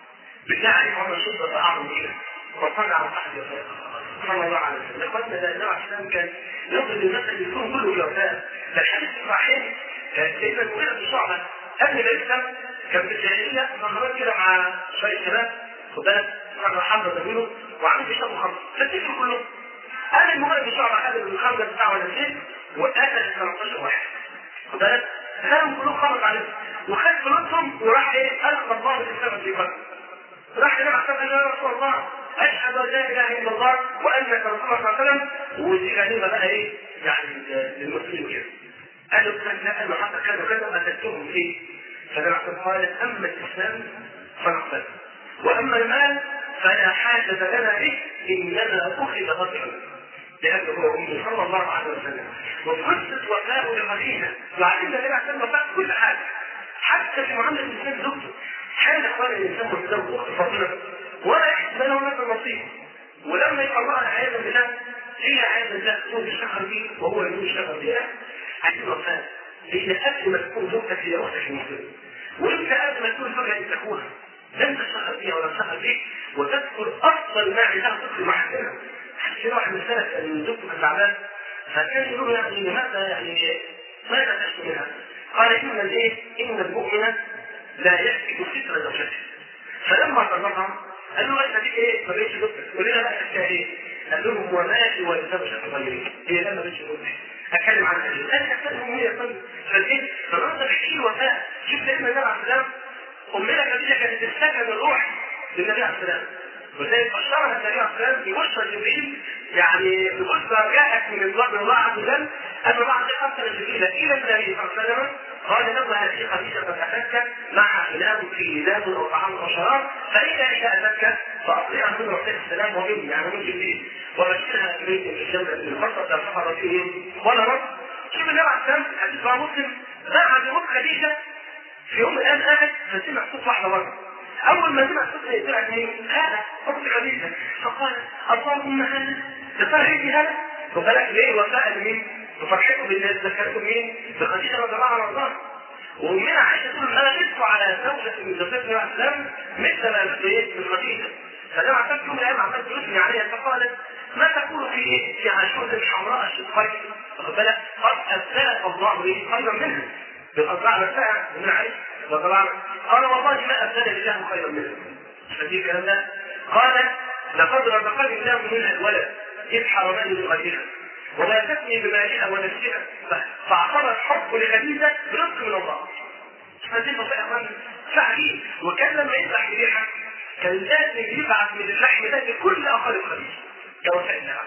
بالله عليك عمر شدة أعظم كده وصلنا على صاحبي صلى الله عليه وسلم لقد ده النبي عليه السلام كان يضرب المثل يكون كله جوفاء فالحديث الصحيح سيدنا المغيرة بن شعبة قبل ما يسلم كان في الجاهلية مهارات كده مع شوية شباب خد بالك مرة حمزة زميله وعامل بيشربوا خمر فتفتكروا كلهم قال المغيرة بن شعبة خد الخمرة بتاعه ولا شيء وقتل 13 واحد خد بالك كانوا كلهم خلط عليهم وخد فلوسهم وراح ايه القى الله بالاسلام في قلبه راح لنا محسن قال يا رسول الله اشهد ان لا اله الا الله وانك رسول الله صلى الله عليه وسلم ودي غنيمه بقى ايه يعني للمسلمين كده قال له كان لا قال له حتى كذا كذا وقتلتهم فيه فده محسن قال اما الاسلام فنقبل واما المال فلا حاجه لنا به انما اخذ رجعا لأنه هو أمي صلى الله عليه وسلم وقصة وفاء لخديجة وعلمنا النبي عليه الصلاة والسلام كل حاجة حتى في معاملة الإنسان زوجته حال إخوان الإنسان والزوج أخت فاضلة ولا يحسب له نفس النصيب ولما يطلعها عياذا بالله هي عياذا بالله هو بيشتغل بيه وهو اللي بيشتغل بيها عايزين وفاء لأن قبل ما تكون زوجتك هي أختك المسلمة وأنت قبل ما تكون زوجها أنت أخوها لن تشتغل فيها ولا تشتغل بيك وتذكر أفضل ما عندها تدخل محسنها في واحد من سنة ان زوجته كانت تعبان فكان يقول يعني لماذا يعني ماذا تشكو منها؟ قال ان الايه؟ ان المؤمن لا يحسب ستر زوجته فلما طلقها قال له انت دي ايه؟ ما بقتش زوجتك ولنا بقى تحكي ايه؟ قال لهم هو ماشي ولزوجة غيري هي لما بقتش زوجتي اتكلم عن اهلي انا اتكلم هي يا فالايه؟ فالنهارده بيحكي له وفاء شوف سيدنا النبي عليه السلام امنا خديجه كانت تستكن الروح للنبي عليه السلام ولذلك بشرها النبي عليه السلام ببشرى جبريل يعني ببشرى جاءت من الله من الله عز وجل ان بعد ارسل جبريل الى النبي صلى الله عليه وسلم قال له هذه خديجه قد اتتك معها اناء في لباب او طعام او شراب فاذا اذا اتتك فاطلعها من رسول السلام ومني يعني من جبريل وبشرها ببيت من الجنه من الفرصه لا سفر فيه ولا رب شوف النبي عليه السلام حديث مع مسلم بعد موت خديجه في يوم الان قاعد فسمع صوت واحده بره اول ما سمع صوت زي طلعت مين؟ هذا اخت خديجه فقال اللهم هذا تفرحتي هذا فبالك ليه وفاء لمين؟ وفرحته بالناس ذكرته مين؟ بخديجه رضي الله عنها وارضاها وامنا عائشه تقول انا لست على زوجه من زوجات النبي عليه السلام مثل ما لقيت من خديجه فلما عملت يوم من الايام عملت يثني عليها فقالت ما تقول في ايه؟ في عاشوره الحمراء الشقيق واخد بالك؟ قد ابدلك الله ايه؟ خيرا منها بالأربعة مساء من عائشة وطبعا قال والله ما أبدل الله خيرا منه فدي الكلام ده قال لقد رزقني الله منها الولد إذ حرمني بغيرها ولا تثني بمالها ونفسها فاعتبر الحب لخديجة برزق من الله هذه النصيحة فعليه وكان لما يذبح ذبيحة كان لازم يبعث من اللحم ده لكل أقارب خديجة كوفاء النعم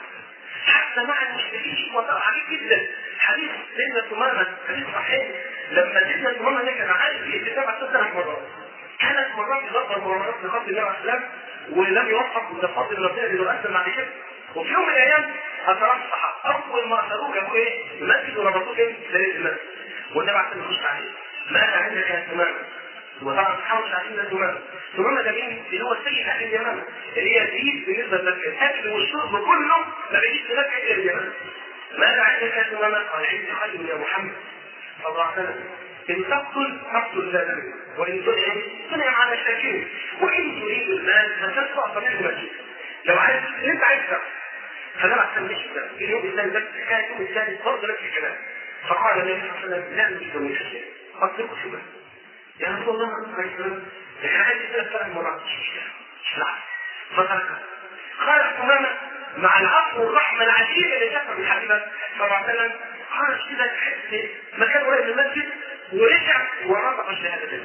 حتى مع المشركين وطبعا عجيب جدا حديث سيدنا ثمامة حديث صحيح لما سيدنا ثمامة ده كان عايش في اتفاق ثلاث مرات ثلاث مرات يدبر مرات لخط النبي عليه السلام ولم يوفق وده فضل ربنا اللي يقدم بعد كده وفي يوم من الايام اثرات الصحابه اول ما اثروه جابوه ايه؟ المسجد وربطوه ايه؟ ليله المسجد والنبي عليه السلام يخش عليه ماذا عندك يا ثمامة؟ وطبعا الصحابه مش عارفين ده ثمامة ثمامة ده مين؟ اللي هو السيد اهل اليمن اللي هي زيد بالنسبه لمكه الاكل والشرب كله ما بيجيش في مكه الا اليمن ماذا عندك يا ثمامة؟ قال عندي خير يا محمد صلى الله عليه وسلم إن تقتل تقتل لا دم وإن تنعم تنعم على الشاكرين وإن تريد المال فتدفع منه مجيء لو عايز اللي أنت عايز تعمل فده ما عشان مش ده اليوم الثاني ده كان اليوم الثاني برضه نفس الكلام فقال النبي صلى الله عليه وسلم لا نجد شيء أطلقوا شو بس يا رسول الله عليه السلام لكن عايز ثلاث ثلاث مرات مش مشكلة مش لا فتركها خرج تماما مع العفو والرحمة العجيبة اللي شافها من حبيبه صلى الله عليه وسلم خرج كده تحس مكان قريب من المسجد ورجع ونطق الشهادتين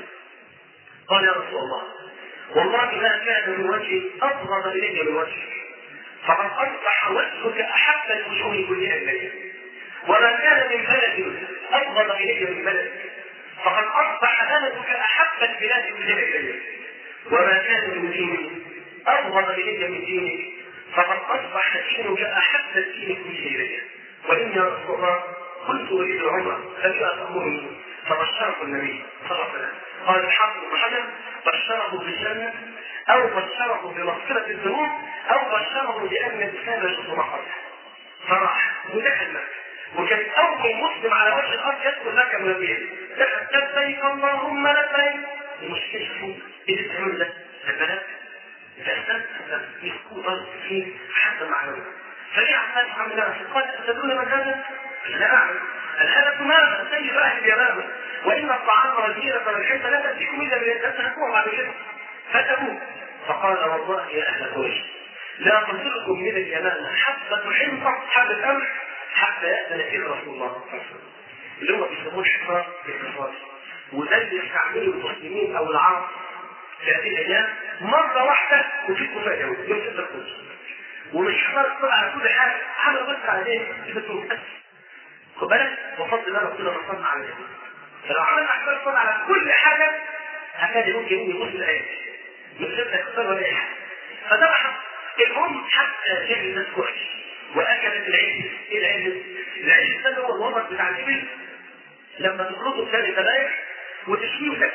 قال يا رسول الله والله ما كان من وجهي أبغض إلي من وجهك فقد أصبح وجهك أحب الوجوه كلها إلي وما كان من بلد أبغض إلي من بلدك فقد أصبح بلدك أحب البلاد كلها إلي وما كان من دين أبغض إلي من دينك فقد أصبح دينك أحب الدين كله إلي وإن يا رسول الله كنت أريد العمرة فبما تأمرني فبشره النبي صلى الله عليه وسلم قال الحافظ بن حجر بشره بالجنه او بشره بمغفره الذنوب او بشره بان الانسان يشوف ما قبله فراح ودخل مكه وكان اول مسلم على وجه الارض يدخل مكه من البيت دخل لبيك اللهم لبيك المشكله شوفوا ايه اللي بتعمله ده؟ البنات الاسلام يسكوا ضرب فيه حتى معنوي فجاء عباس عبد الله قال اتدرون من هذا؟ لا اعلم هذا ثمامه سيد اهل اليمامه وان الطعام والجيره والحنطه لا تاتيكم الا من تتركوها بعد كده فاتبوه فقال والله يا اهل قريش لا تصلكم من اليمامه حبه حنطه حبه قمح حتى يأذن فيه رسول الله صلى الله عليه وسلم اللي هم بيسموه الحصار الاقتصادي وده اللي يستعمله المسلمين او العرب في هذه الايام مره واحده وفي كفايه يوم يوم ستة القدس ومش حصار اقتصاد على كل حاجه حاجه بس على ايه؟ بتقول بس خد بالك وفضل الله ربنا ما صنع على ذلك فلو عملنا حصار اقتصاد على كل حاجه هكذا ممكن يبص الايات من غير اقتصاد ولا اي حاجه فده بقى المهم حتى جاب الناس كويس واكلت العجل ايه العجل؟ العجل ده هو الوسط بتاع الابل لما تخلطه بثاني ذبايح وتشويه وتاكل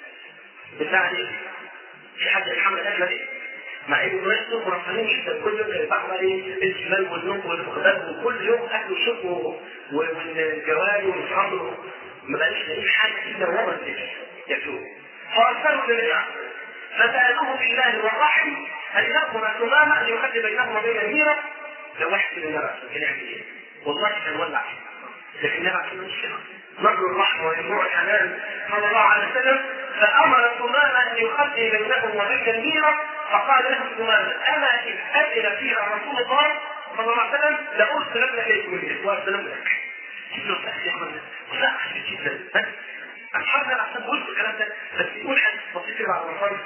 بتاع ايه؟ في حد يتحمل الاكله دي؟ مع انه الناس دول مرفهين جدا كل يوم يذبحوا بقى ايه الجمال والنوم والفخدان وكل يوم اكل وشرب والجواري والحمر ما بقاش لاقيين حاجه الا ورا الاكل ياكلوه فارسلوا للرجال فسالوه بالله والرحم هل يامر ثمامه ان يخلي بينهما بين الميره لو واحد من النبع كان يعمل ايه؟ والله كان ولع لكن النبع كان مش كده نبر الرحمه وينبوع الحنان صلى الله عليه وسلم فامر ثمامه ان يخلي بينهم وبين الميره فقال له ثمامه اما ان اذن فيها رسول الله صلى الله عليه وسلم لارسلن اليكم اليه وارسلن لك شوف له يا اخوانا وسقف جدا بس اصحابنا الاحسن قلت الكلام ده بس يقول حديث بسيط كده على المصاري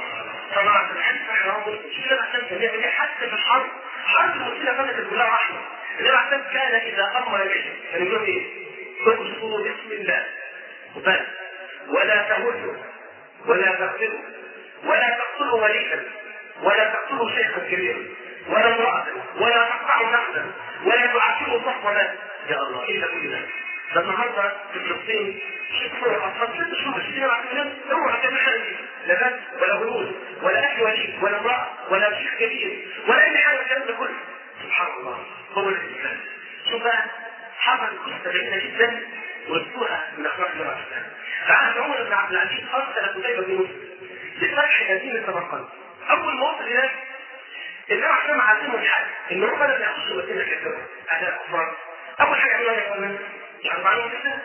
طبعا الحديث صحيح شوف انا عشان كان حتى في الحرب حرب المسلمة كانت كلها رحمة النبي عليه كان إذا أمر به كان يقول إيه؟ اذكروا بسم الله وبس ولا تهزوا ولا تقتلوا ولا تقتلوا وليدا ولا تقتلوا شيخا كبيرا ولا امرأة ولا تقطعوا نخلا ولا تعشروا صحبة يا الله إيه ده كل ده؟ ده النهارده في فلسطين شوفوا الاطفال ست شهور ستين على الناس اوعى تعمل حاجه لا بس ولا هنود ولا اكل وليد ولا امراه ولا شيخ كبير ولا اي حاجه من الكلام ده كله سبحان الله هو الاسلام شوف بقى حصل قصه جميله جدا واذكرها من اخلاق النبي عليه السلام فعهد عمر بن عبد العزيز ارسل قتيبه بن مسلم لفتح مدينه سمرقند اول ما وصل هناك النبي عليه السلام علمهم حاجه ان هم بدأوا يخشوا مدينه كثيره اهل الكفار اول حاجه عملوها يا اخوانا أربعين سنة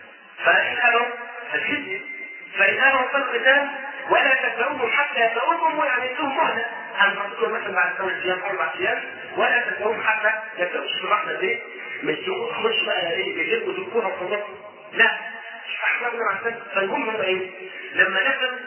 فإن أبوا الجزية فإن أبوا فالقتال ولا تتبعوهم حتى يتبعوهم يعني لهم مهلة أن تصدقوا مثلا بعد ثمان أيام أربع أيام ولا تتبعوهم حتى يبدأوا شوفوا الرحمة دي مش مش بقى إيه بيجيبوا ذكورها وخلاص لا أحبابنا عشان فالمهم هم إيه؟ لما نزلوا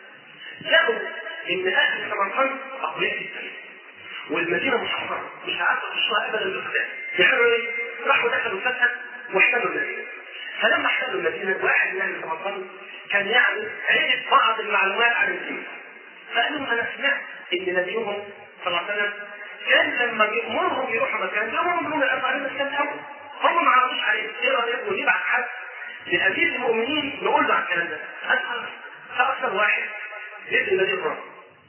لقوا إن أهل سمرقند أقوياء جدا والمدينة محصنة مش عارفة تخشوها أبدا بالقتال يعملوا إيه؟ راحوا دخلوا فتحة واحتلوا المدينة فلما احتلوا المدينة واحد من أهل سمرقند كان يعني عرف بعض المعلومات عن الدين فقال لهم أنا سمعت إن نبيهم صلى الله عليه وسلم كان لما بيأمرهم يروحوا مكان يأمرهم من الأربعين بس كان الأول هم ما عرفوش عليه إيه رأيكم نبعت حد لأمير المؤمنين نقول له على الكلام ده أسأل فأكثر واحد يدي المدينة الرابع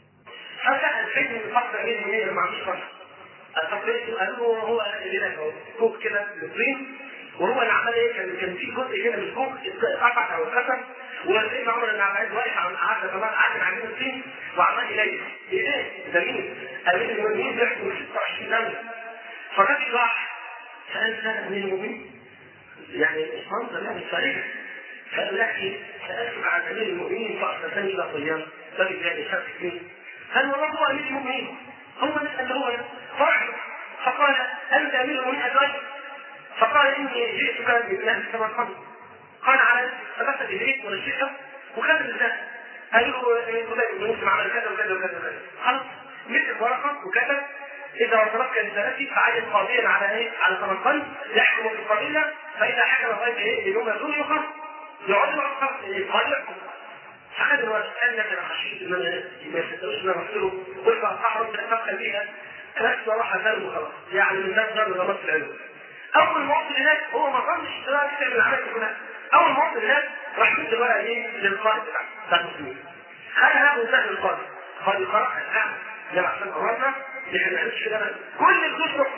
فسأل فين من فقر أمير المؤمنين اللي ما عندوش فرق التقليد قالوا له هو لنا كوك كده للطين وهو اللي عمل ايه كان كان في جزء كده من الكوك اتقطع او اتكسر وسيدنا عمر بن عبد العزيز واقف عن قعد كمان قعد عند الطين وعمال يليل ايه ده؟ ده مين؟ امير المؤمنين بيحكم 26 دوله فالراجل راح سال سال امير المؤمنين يعني منظر يعني فارغه فقال له ايه؟ سالتك عن امير المؤمنين فاخذتني الى طيان راجل يعني شاف مين؟ قال والله هو امير المؤمنين هو نسال هو فرحه فقال انت امير المؤمنين ادرك فقال اني جئتك من اهل سمرقند قال على فبحث البيت ونشيته وخد الزهر قال له قبيل مسلم عمل كذا وكذا وكذا وكذا خلاص مسك ورقه وكتب اذا وصلتك رسالتي فعين قاضيا على ايه؟ على سمرقند يحكم في القبيله فاذا حكم غير ايه؟ بيوم يزول يخرج يقعد له القاضي يحكم فخد الورقه قال لك انا خشيت ان انا ما يصدقوش ان انا اغسله قلت احرم اتفق بيها نفسي اروح اسلم وخلاص يعني من ذات ضرب ضربات العلم اول ما وصل هناك هو ما ظنش ان انا كده العمليه كلها اول ما وصل هناك راح يدي الورقه ايه للقائد بتاعه بتاع المسلمين خلى هذا سهل القائد قال قرأ الآن جمع عشان قررنا احنا ما نعملش كده كل الفلوس تخرج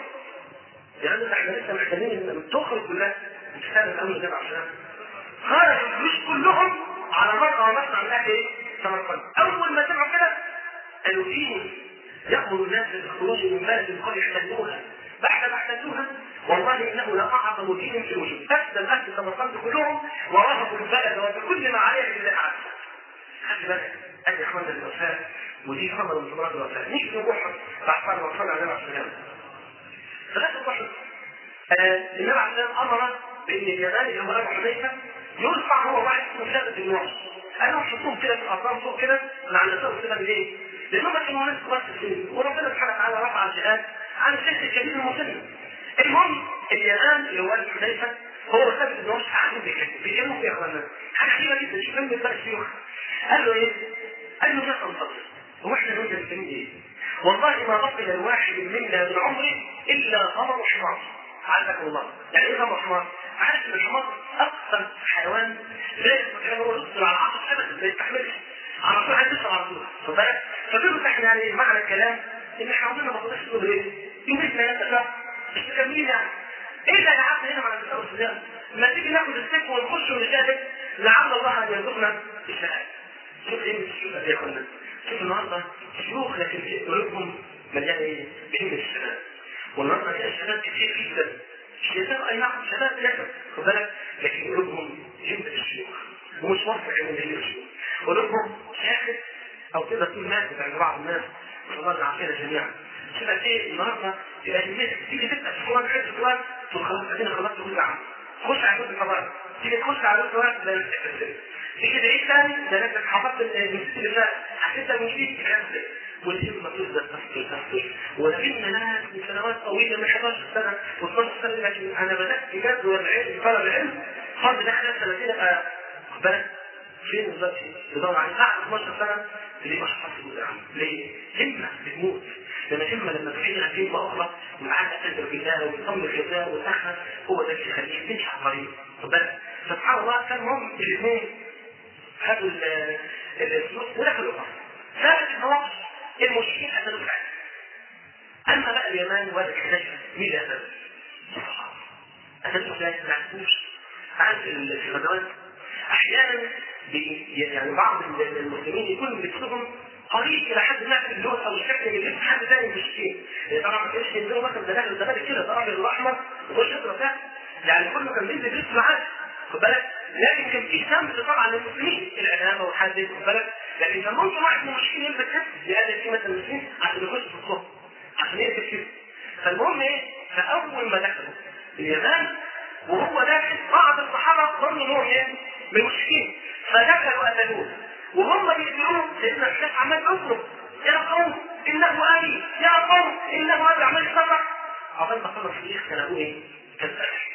يعني احنا لسه محتاجين ان تخرج كلها تستاهل الامر ده عشان خرج الفلوس كلهم على مرأى مصنع من اهل ايه؟ سمرقند اول ما سمعوا كده قالوا فيه يأمر الناس بالخروج من بلد القرى يحتلوها بعد ما احتلوها والله انه لاعظم دين في الوجود اسلم اهل سمرقند كلهم ورهبوا البلد وبكل ما عليه من الاعز خلي بالك ادي اخواننا الوفاء ودي ثمره من ثمرات الوفاء مش في بحر بعد ما وصلنا على النبي عليه ثلاثة بحر النبي عليه السلام امر بان اليمان اللي هو ابو حذيفه يرفع هو واحد اسمه ثابت بن وحش قالوا حطوهم كده في الارقام فوق كده مع النساء كده ليه؟ لانهم كانوا ناس كبار في السن وربنا سبحانه وتعالى رفع الجهاد عن الشيخ الكبير المسلم المهم اليمان اللي هو ابو حذيفه هو ثابت بن وحش قاعدين بيتكلموا بيتكلموا في اخواننا حاجه عجيبه جدا شوف كم بقى الشيوخ قال له ايه؟ قال له يا انصر هو احنا نقول للمسلمين ايه؟ والله ما بقي الواحد منا من عمره الا غمر حمار عزكم الله يعني ايه غمر حمار؟ عارف ان الحمار اكثر حيوان لا يستطيع هو يصبر على عطش ابدا ما يستحملش على طول عايز يصبر على طول خد بالك؟ فبيقول احنا يعني معنى الكلام ان احنا عاوزين ما بقيش نقول ايه؟ يومين ثلاثه لا مش مكملين يعني ايه اللي قعدنا هنا مع النساء والصبيان؟ ما تيجي ناخد السيف ونخش ونشاهد لعل الله ان يرزقنا الشهاده شوف ايه من الشيوخ يا اخوانا شوف النهارده شيوخ لكن في قلوبهم مليانه ايه؟ بهمه الشباب والنهارده فيها شباب كتير جدا الشباب اي نعم شباب لكن خد بالك لكن قلوبهم همه الشيوخ ومش واثق من همه الشيوخ قلوبهم شاهد او تقدر تقول ماتت عند بعض الناس الله يعافينا جميعا شباب ايه النهارده تبقى الناس تيجي تسال في القران حته القران تقول خلاص ادينا خلصت كل عام خش على كل القران تيجي تخش على كل القران زي ما تيجي تعيد تاني ده انك حفظت المسجد اللي فات حسيتها من جديد تكمل والهمة تفضل تفضل تفضل ولكن ناس من سنوات طويلة من 11 سنة و12 سنة لكن أنا بدأت بجد والعلم طلب العلم فرض ده خلال سنتين أبقى خد بالك فين دلوقتي؟ بدور عليه بعد 12 سنة ليه مش حاسس بالعلم؟ ليه؟ همة بتموت لما الهمة لما تحيل عن همة أخرى ومعاك أسد الغذاء وتصمم الغذاء والآخرة هو ده اللي يخليك تمشي على الطريق خد بالك؟ سبحان الله كان هم الاثنين خدوا الفلوس ودخلوا القصر ثابت النواقص المشركين قتلوا فعلا اما بقى اليمان ولا الحناشة مين اللي قتلوا؟ الصحابه قتلوا ازاي؟ ما عرفوش عارف في الغزوات احيانا يعني بعض المسلمين يكون لبسهم قريب الى حد ما في اللون او الشكل اللي لبس حد ثاني من المشركين طبعا ما كانش ينزلوا مثلا داخل الزمالك كده ده ابيض واحمر وشكله بتاع يعني كله كان بينزل لبس معاه خد بالك لكن كان في سمت طبعا للمسلمين العلامه والحد خد بالك لكن كان ممكن واحد من المشركين يلبس كده يقلل قيمه المسلمين عشان يخش في الصف عشان يقتل فيه فالمهم ايه فاول ما دخلوا اليمن وهو داخل بعض الصحابه ظنوا ان هو ايه من المشركين فدخلوا قتلوه وهم بيقتلوه سيدنا الشيخ عمال يصرخ يا قوم انه ابي يا قوم انه ابي عمال يصرخ عقبال ما خلص الشيخ كان ابوه ايه؟ كان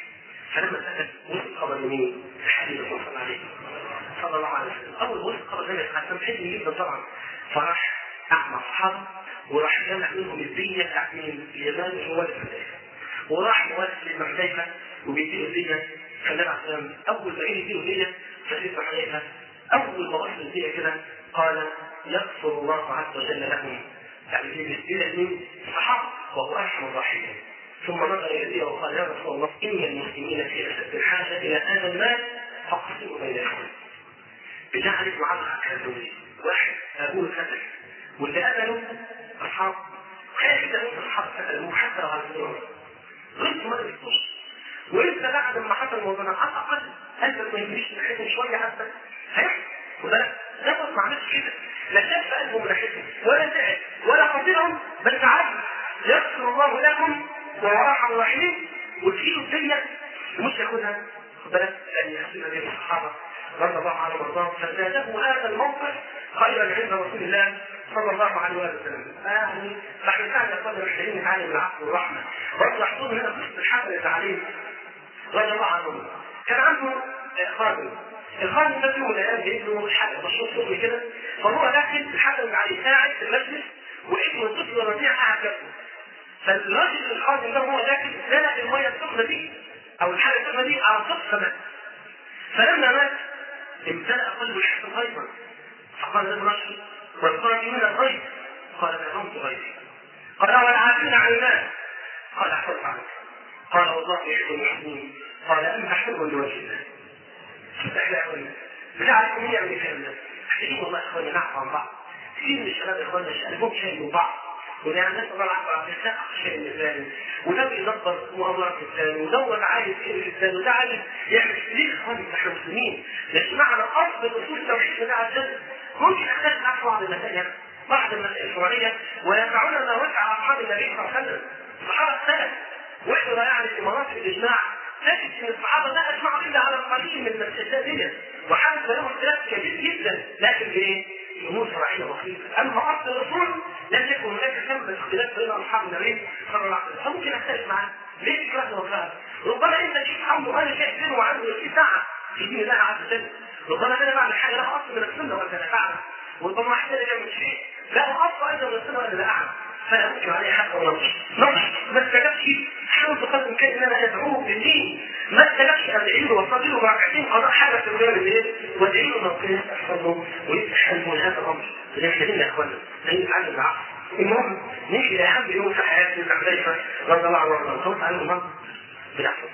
فلما سألت وصل خبر لمين؟ الحبيب صلى الله عليه صلى الله عليه وسلم أول وصل خبر النبي صلى الله عليه وسلم حزن جدا طبعا فراح أعمى الصحابة وراح جمع منهم الدية بتاعت مين؟ اليمان هو الحذيفة وراح مواسي لابن حذيفة وبيديله الدية فالنبي عليه السلام أول ما يجي يديله الدية فسيدنا حذيفة أول ما وصل الدية كده قال يغفر الله عز وجل لهم يعني دي الدية من الصحابة وهو أرحم الراحمين ثم نظر اليه وقال يا رسول الله ان المسلمين في اشد الحاجه الى هذا المال فاقسموا بين اخواني. بالله عليك معاذ كان واحد ابوه قتل واللي قتله اصحاب خايف كده من اصحاب قتلوه حتى لو على الدنيا. غلطوا ما قدرتوش ولسه بعد ما حصل الموضوع على الاقل قلبك ما يمشيش ناحيتهم شويه حتى هيحصل وبالك نفس ما عملش كده لا شاف قلبه من ناحيتهم ولا زعل ولا خاطرهم بس عارف يغفر الله لكم وهو ارحم الراحمين وتجيله الدنيا ومش ياخدها خد بالك لان يحسن به الصحابه رضي الله عنهم وارضاهم فزاده هذا الموقف خيرا عند رسول الله صلى الله عليه وسلم يعني فاحنا فعلا يا اخوانا محتاجين نتعلم العفو والرحمه برضه لاحظوا هنا قصه الحسن التعليم رضي الله عنه كان عنده خادم الخادم ده في يوم من الايام جايب له حاجه مشروع شغل كده فهو داخل الحسن بن علي قاعد في المسجد ولقيت الطفل الرضيع قاعد جنبه فالراجل الخادم ده هو داخل زنق الميه السخنه دي او الحاجه السخنه دي على سطح سماء فلما مات امتلأ قلب الحسن غيظا فقال له الرجل والقادمين الغيظ قال كرمت غيظي قال والعافين عن الناس قال احفظ عنك قال والله يحب المحسنين قال انت حلو لوجه الله شوف احنا اخواني بنعرف مين يعمل الكلام ده محتاجين والله يا اخواني نعرف عن بعض كثير من الشباب يا اخواننا قلبهم شايل من بعض ونعم نسال الله العفو يساق شيء من الثاني وده بيدبر مؤامرات الثاني وده عايز ايه الثاني وده عايز يعمل ليه اخواني احنا مسلمين لان معنى اصل اصول التوحيد ده عز وجل ممكن اختلف معاك بعض المسائل بعض المسائل الشرعيه ويقعون ما وقع اصحاب النبي صلى الله عليه وسلم الصحابه السلف واحنا يعني في مناطق الاجماع تجد ان الصحابه لا اجمعوا الا على القليل من المسائل دي وحدث لهم اختلاف كبير جدا لكن بايه؟ امور شرعيه بسيطه اما اصل الاصول لم يكن هناك ثمه اختلاف بين اصحاب النبي صلى الله عليه وسلم فممكن اختلف معاه ليه تكرهنا وكرهنا؟ ربما انت تشوف حمد وانا شايف بينه وعنده في ساعه في دين الله عز وجل ربما انا بعمل حاجه لها اصل من السنه ولا لا اعلم وربما واحد ثاني يعمل شيء له اصل ايضا من السنه ولا لا اعلم فلا ممكن عليه حق ولا نقص نقص ما استجابش حاول بقدر الامكان ان انا ادعوه بالدين ما استجابش ادعي له واصلي له ركعتين قضاء حاجه في الرجال الليل وادعي له ربنا يفتح له ويفتح قلبه لهذا الامر اللي احنا يا اخوانا لان نتعلم العقل المهم نيجي لاهم يوم في حياه ابن حذيفه رضي الله عنه وارضاه تعالوا النهارده بالعفو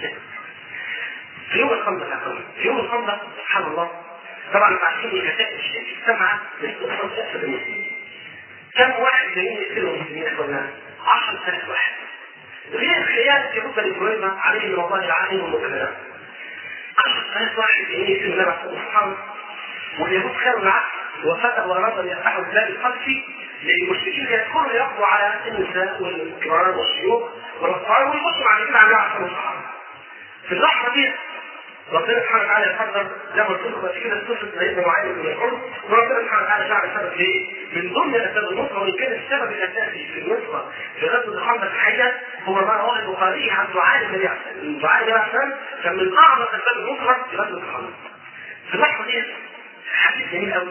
في يوم الخندق يا اخوانا في يوم الخندق سبحان الله طبعا عارفين الكتائب السبعه لاستقصاء سياسه المسلمين كم واحد جايين يقتلوا المسلمين يا اخوانا 10000 واحد غير خيانة يهود بني قريظة عليهم من الله العالم والمتكلم 10000 واحد جايين يقتلوا النبي عليه الصلاة والسلام واليهود خيروا العقل وفتحوا وارادوا ان يفتحوا الباب الخلفي للمشركين يدخلوا يقضوا على النساء والكبار والشيوخ والاطفال ويخشوا بعد كده على النبي عليه الصلاه والسلام في اللحظه دي ربنا سبحانه وتعالى يقدر لما القصه بعد كده قصه سيدنا معاذ بن الحر وربنا سبحانه وتعالى جعل السبب ليه؟ من ضمن اسباب النصره وان كان السبب الاساسي في النصره في غزوه الحرب الحيه هو ما رواه البخاري عن دعاء النبي عليه الصلاه والسلام، دعاء النبي عليه الصلاه والسلام كان من اعظم اسباب النصره في غزوه الحرب. في اللحظه دي حديث جميل قوي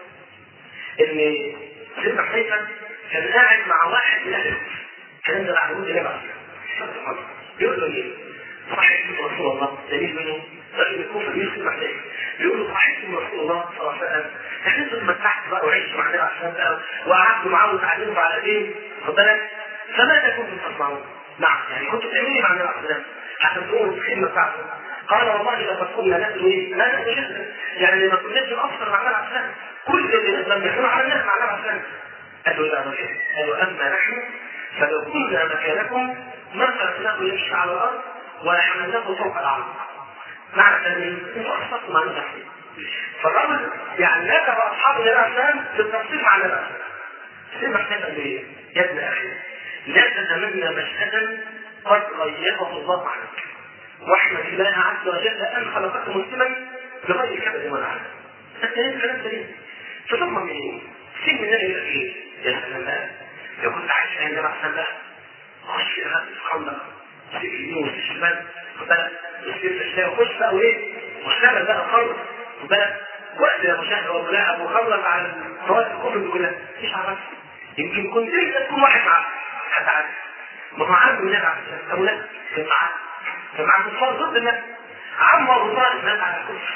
ان سيدنا حذيفه كان قاعد مع واحد من اهل الكوفه الكلام ده بعد مده نبع بيقول له ايه؟ صاحب رسول الله دليل منه رجل الكوفه بيسلم حذيفه بيقول له صاحبتم رسول الله صلى الله عليه وسلم احنا انتوا اتمتعت بقى وعشتوا مع النبي عليه الصلاه والسلام وقعدتوا معاه وتعلمتوا على ايه؟ خد بالك فماذا كنتم تصنعون؟ نعم يعني كنتوا بتعملوا مع النبي عليه الصلاه والسلام عشان تقوموا بالخدمه بتاعته قال والله لقد كنا نتلو ايه؟ لا نتلو جدا يعني ما كناش نقصر مع النبي عليه الصلاه والسلام كل اللي نقدر نعمله على الناس مع النبي عليه الصلاه والسلام قالوا لا رجل قالوا اما نحن فلو كنا مكانكم ما تركناه يمشي على الارض ولا حملناه فوق الارض معنى كلمه انتوا اخطاتوا مع النبي عليه فالرجل يعني نكر اصحاب النبي عليه الصلاه والسلام بالتفصيل مع النبي عليه الصلاه والسلام سيدنا حسين قال ايه؟ يا ابن اخي لا تتمنى مشهدا قد غيره الله عنك واحمد الله عز وجل ان خلقك مسلما بغير كبد ولا عدل. الكلام كلام سليم. فتضمن من ايه؟ سن النبي يبقى ايه؟ يا سلام بقى لو كنت عايش في النبي عليه الصلاه خش في غزه الخندق وسيب اليمين وسيب الشمال خد بالك وسيب الشمال وخش بقى وايه؟ واشتغل بقى خلص خد بالك وقت يا مشاهد وملاعب وخلص على فوائد الكفر دي كلها مفيش عرفت يمكن كنت انت تكون واحد معاه حتى عارف ما هو عم النبي عليه الصلاه والسلام لا كان معاه كان معاه كفار ضد النبي عم ابو طالب مات على الكفر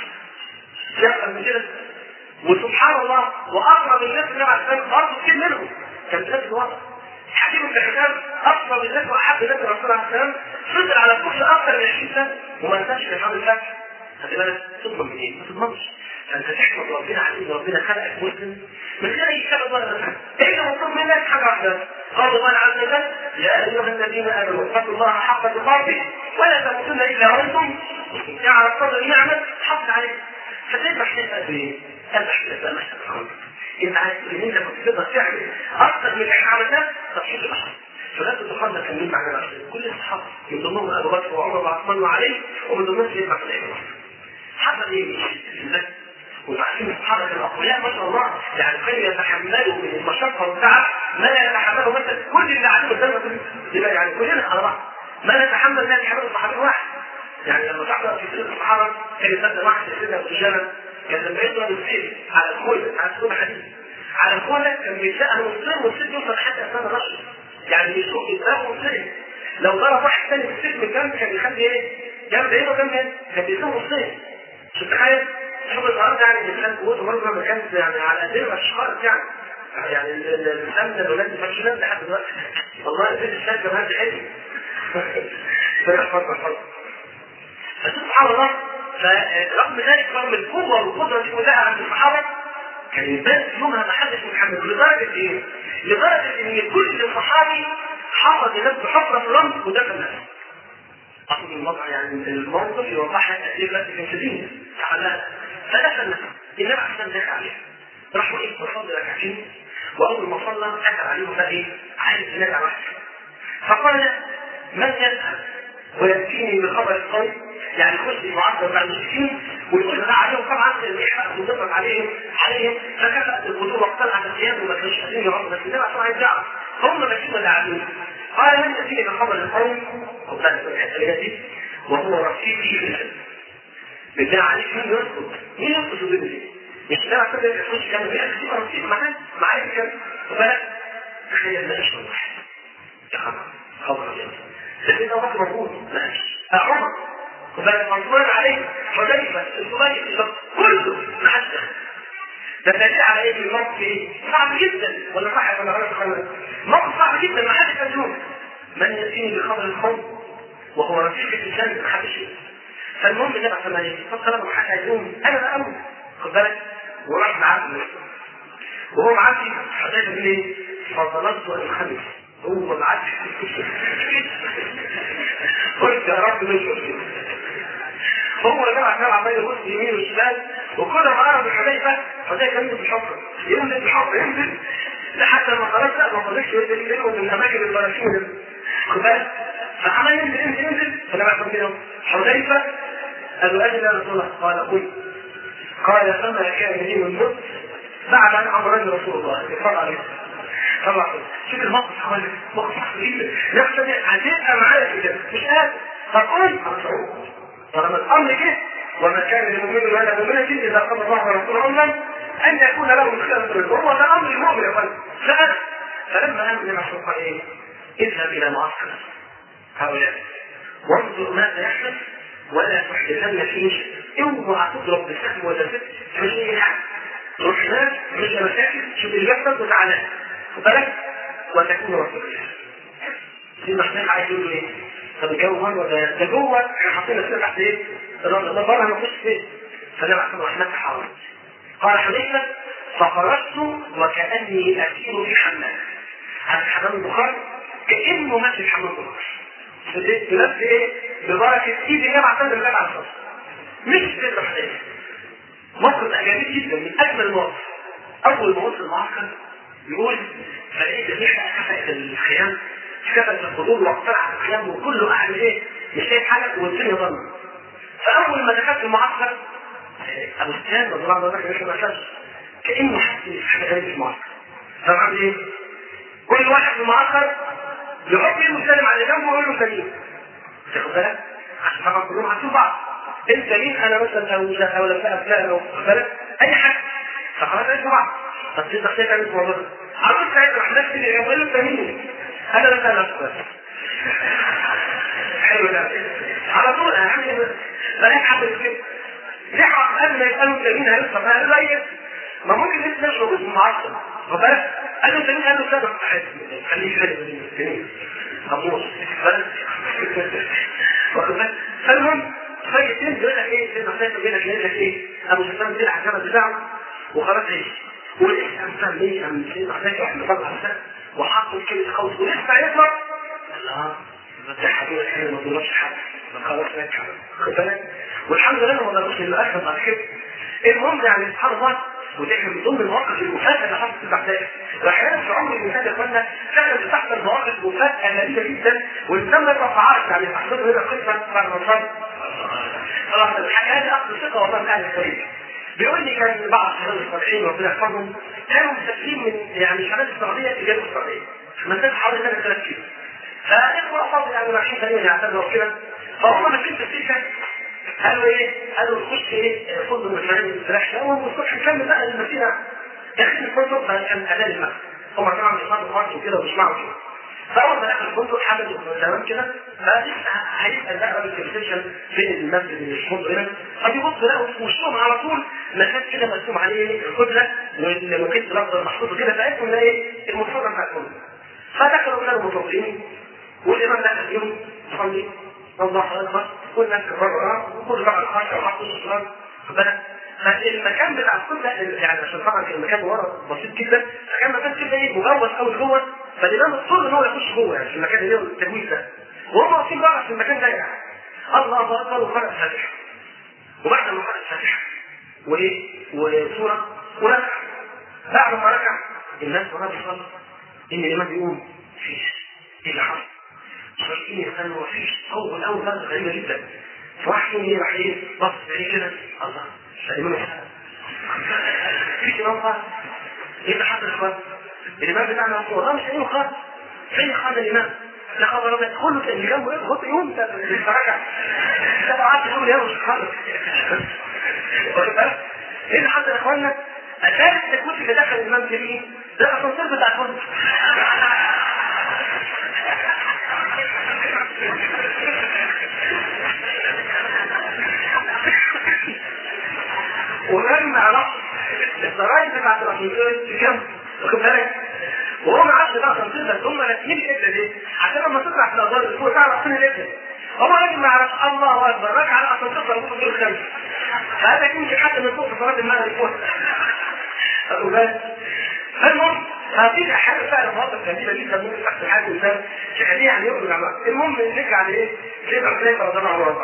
يفهم من كده وسبحان الله واقرب الناس النبي عليه الصلاه والسلام برضه كتير منهم كان ناس الوضع حكيم بن حسام اقرب الناس واحب الناس الرسول عليه السلام فضل على الكفر اكثر من 20 سنه وما انتهش من حمل الفتح خلي بالك تضمن من ايه؟ ما تضمنش فانت تحمد ربنا على ان ربنا خلقك مسلم من غير اي سبب ولا نفع ايه مطلوب منك حاجه واحده قال الله عز وجل يا ايها الذين امنوا اتقوا الله حق تقاته ولا تموتن الا وانتم يعرف قدر نعمه حق عليك فتبقى حساب قد ايه؟ تبقى حساب بقى مشهد الخمر انت عايز ان انت كنت تقدر تعمل اكثر من اللي احنا عملناه تصحيح الاحد فلازم تخلص كان مين معنا كل الصحابه من ضمنهم ابو بكر وعمر وعثمان وعلي ومن ضمنهم سيدنا عبد الله حصل ايه من وتعليم الصحابه الاقوياء ما شاء الله يعني كانوا يتحملوا من المشقه والتعب ما لا يتحمله مثلا كل اللي قاعدين قدامنا يبقى يعني كلنا على بعض ما نتحمل ما يتحمله الصحابي واحد يعني لما تعرف في سيره الصحابه كان يصدق واحد سيدنا ابو جبل كان لما يضرب السيف على الكوله على الكوله حديد على الكوله كان بيسأل مصير والسيف يوصل حتى اسنان الرجل يعني بيسوق قدامه مصير لو ضرب واحد ثاني بالسيف من جنب كان يخلي ايه؟ جنب ايه وجنب ايه؟ كان بيسوق مصير تتخيل شوف النهارده يعني الانسان قوته برضه ما كانت يعني على قد مش خالص يعني يعني الانسان ده الولاد ما فيش لحد دلوقتي والله البيت الشاب كمان حلو فيحفظ الحفظ فسبحان الله فرغم ذلك رغم القوه والقدره دي كلها عند الصحابه كان يبان يومها ما حدش متحمل لدرجه ايه؟ لدرجه ان كل صحابي حفظ لنفسه حفره في الرمل ودفن نفسه. اصل الموضوع يعني الموقف يوضحها تاثير نفسي في الدين فحلها فدفن نفسه النبي عشان دخل عليه راح وقف وصلي ركعتين واول ما صلى اكل عليه بقى ايه؟ عايز ينادى واحد فقال من يذهب ويأتيني بخبر القوم يعني يخش معبر مع المشركين ويقول لا عليهم طبعا الإحراق وضغط عليهم عليهم فكفأت القدور واقتلعت الثياب وما كانوش قادرين يعرفوا بس النبي عشان عايز يعرف هم ماشيين ولا قاعدين قال من يأتيني بخبر القوم خد بالك من الحته دي وهو رفيقي في الجنة بالله عليك مين يرفض؟ مين يرفض بنتي؟ مش ده كده يخش كان بيأتي رفيق معاه معاه كده فبالك تخيل ما ايش واحد يا خبر خبر لكن ده وقت موجود ماشي عمر وبقى منصور عليه حذيفه الزبير كله ما حدش ده دليل على ايه الموقف ايه؟ صعب جدا ولا صح ولا غلط خالص موقف صعب جدا ما حدش يفهمه من ياتيني بخبر القوم وهو رفيق الانسان ما حدش فالمهم النبي عليه الصلاه والسلام فقال له حتى يقوم انا بقى امر خد بالك وراح معاه وهو معدي حذيفه بيقول ايه؟ فظللت ان خمس هو العدل قلت يا رب مش مشكلة هو اللي جمع كلام عمال يبص يمين وشمال وكل ما قرب الحذيفه حذيفه ينزل بحفره ينزل بحفره ينزل لحتى ما خلاص لا ما فضلش ينزل منهم من اماكن البراكين خد بالك فعمال ينزل ينزل ينزل فلما يحصل كده حذيفه قال له اجل يا رسول الله قال قل قال فما كان لي من موت بعد ان امرني رسول الله صلى الله عليه وسلم طبعا شوف الموقف حوالي موقف صعب جدا نفسه هتبقى معايا في كده مش قادر طب قول طالما الامر كده وما كان للمؤمن ولا مؤمنة اذا قضى الله ورسوله امرا ان يكون له الخير من هو ده امر المؤمن يا فندم فانا فلما قام النبي صلى الله عليه اذهب الى معسكر هؤلاء وانظر ماذا يحدث ولا تحدثن فيه شيء اوعى تضرب بالسهم ولا ست مش اي حاجه تروح هناك مش مشاكل شوف اللي بيحصل وتعالى خد بالك وتكون رسول الله في محمد عايز يقول ايه؟ طب الجو مره ده ده جوه احنا حاطين نفسنا تحت ايه؟ الرمل ده بره ما فيش فين فده محمد رحمة حرام قال حذيفه فخرجت وكاني اسير في حمام عند حمام البخاري كانه ماشي في حمام البخاري بنفس ايه؟ ببركه ايد النبي عليه الصلاه والسلام على الصلاه مش سر حذيفه موقف جميل جدا من اجمل المواقف اول ما وصل المعسكر يقول فلقيت الريحه كفأت الخيام كفأت الخدود واقتلعت الخيام وكله قاعد ايه مش شايف حاجه والدنيا ضلمه فاول ما دخلت المعسكر ابو سفيان رضي الله عنه مش ما شافش كانه حس ان في حاجه غريبه في المعسكر فعمل ايه؟ كل واحد في المعسكر يحط ايده يسلم على اللي جنبه ويقول له سليم تاخد بالك؟ عشان طبعا كلهم عارفين بعض انت مين انا مثلا او او لفاء فلان او بالك اي حاجه فخلاص عرفوا بعض طب دي شخصيه كانت موجوده عرفت ساعتها راح نفسي اللي يقول له انت مين؟ انا مثلا نفسي حلو ده على طول اهم بلاش حد كده ليه قبل ما يسالوا انت مين هيوصل بقى لا ايه ما ممكن انت مش موجود في المعسكر واخد بالك؟ قال له انت مين؟ قال له سابق خليه يخلي خموس واخد بالك؟ فالمهم فايتين بيقول لك ايه سيدنا حسين بيقول لك يقول لك ايه ابو سفيان بيلعب الجبل بتاعه وخلاص ايه ولسه امثال ليه ام سيدنا حسين راح مطلع حسين وحط كلمه خوف ولسه يطلع الله ده حبيبي الحين ما تضربش حد خلاص رجع خد بالك والحمد لله ما ضربش الاخر بعد كده المهم يعني سبحان الله وده كان من ضمن المواقف المفاجئه اللي حصلت في الاحداث واحيانا في عمر الانسان يا اخوانا فعلا بتحصل مواقف مفاجئه غريبه جدا والانسان ما يتوقعهاش يعني تحصل هنا قصه بعد ما صار خلاص الحكايه دي اصل ثقه والله من اهل الخليج بيقول لي كان بعض شباب الصالحين ربنا يحفظهم كانوا مسافرين من يعني شمال السعوديه في جنوب السعوديه مسافه حوالي 3000 كيلو فاخوه افاضل يعني رايحين تقريبا يعتبروا كده فهم ماشيين في السكه قالوا ايه؟ قالوا نخش ايه؟ فندق من المعين الفلاح ده والصبح نكمل بقى المسيره داخل الفندق كان اذان المغرب هم طبعا بيصلوا الفرد وكده وبيسمعوا كده فاول ما دخل الفندق حمل تمام كده فلسه هيسال بقى راجل في الريسبشن فين المسجد اللي في الفندق هنا فبيبص لقوا في وشهم على طول مكان كده مرسوم عليه القبله والمكان الاخضر محطوط كده فعرفوا ان ايه المصطلح بتاع الفندق فدخلوا كانوا متوقعين والامام دخل فيهم يصلي الله اكبر والناس بره وكل بقى الخشب وحطوا الصلاه بالك فالمكان بتاع القبله يعني عشان طبعا كان المكان ورا بسيط جدا فكان مكان كده ايه مجوز قوي جوه فالامام اضطر ان هو يخش جوه يعني في المكان اللي هو التجويز ده وهم واقفين بقى في المكان ده يعني الله اكبر وقرأ الفاتحه وبعد ما قرأ الفاتحه وايه وسوره وركع بعد ما ركع الناس وراه بيصلي ان الامام بيقوم فيش ايه اللي حصل؟ شايفين يستنوا مفيش اول اول فرق غريبه جدا فواحد فيهم راح ايه بص بعيد كده الله الامام يسال مفيش امام خالص ايه اللي حصل يا اخوان؟ الامام بتاعنا والله مش قايم خالص فين خالد الامام؟ لا خبر ابيض كله اللي جنبه ايه خد يوم ده ركع ده قعدت يقول يا مش خالص واخد بالك؟ ايه اللي حصل يا اخوانا؟ اتاري التكويت اللي دخل الامام في ايه؟ ده الاسانسير بتاع الفندق ولما عرفت الضرايب بتاعت الاسانسير كام؟ واخد بالك؟ وهو ما عرفش بقى الاسانسير بس هم راسمين القبله دي عشان لما تطلع في الادوار اللي فوق تعرف فين القبله هو راجل ما يعرفش الله اكبر راجع على الاسانسير ضربوه في الخمس فهذا يمكن حتى من فوق في صلاه المغرب فوق واخد بالك؟ فالمهم هذه حاجه فعلا مواقف جميله جدا ممكن تحصل حاجه الانسان تخليه يعني يؤمن على المهم نرجع لايه؟ سيدنا حذيفه رضي الله عنه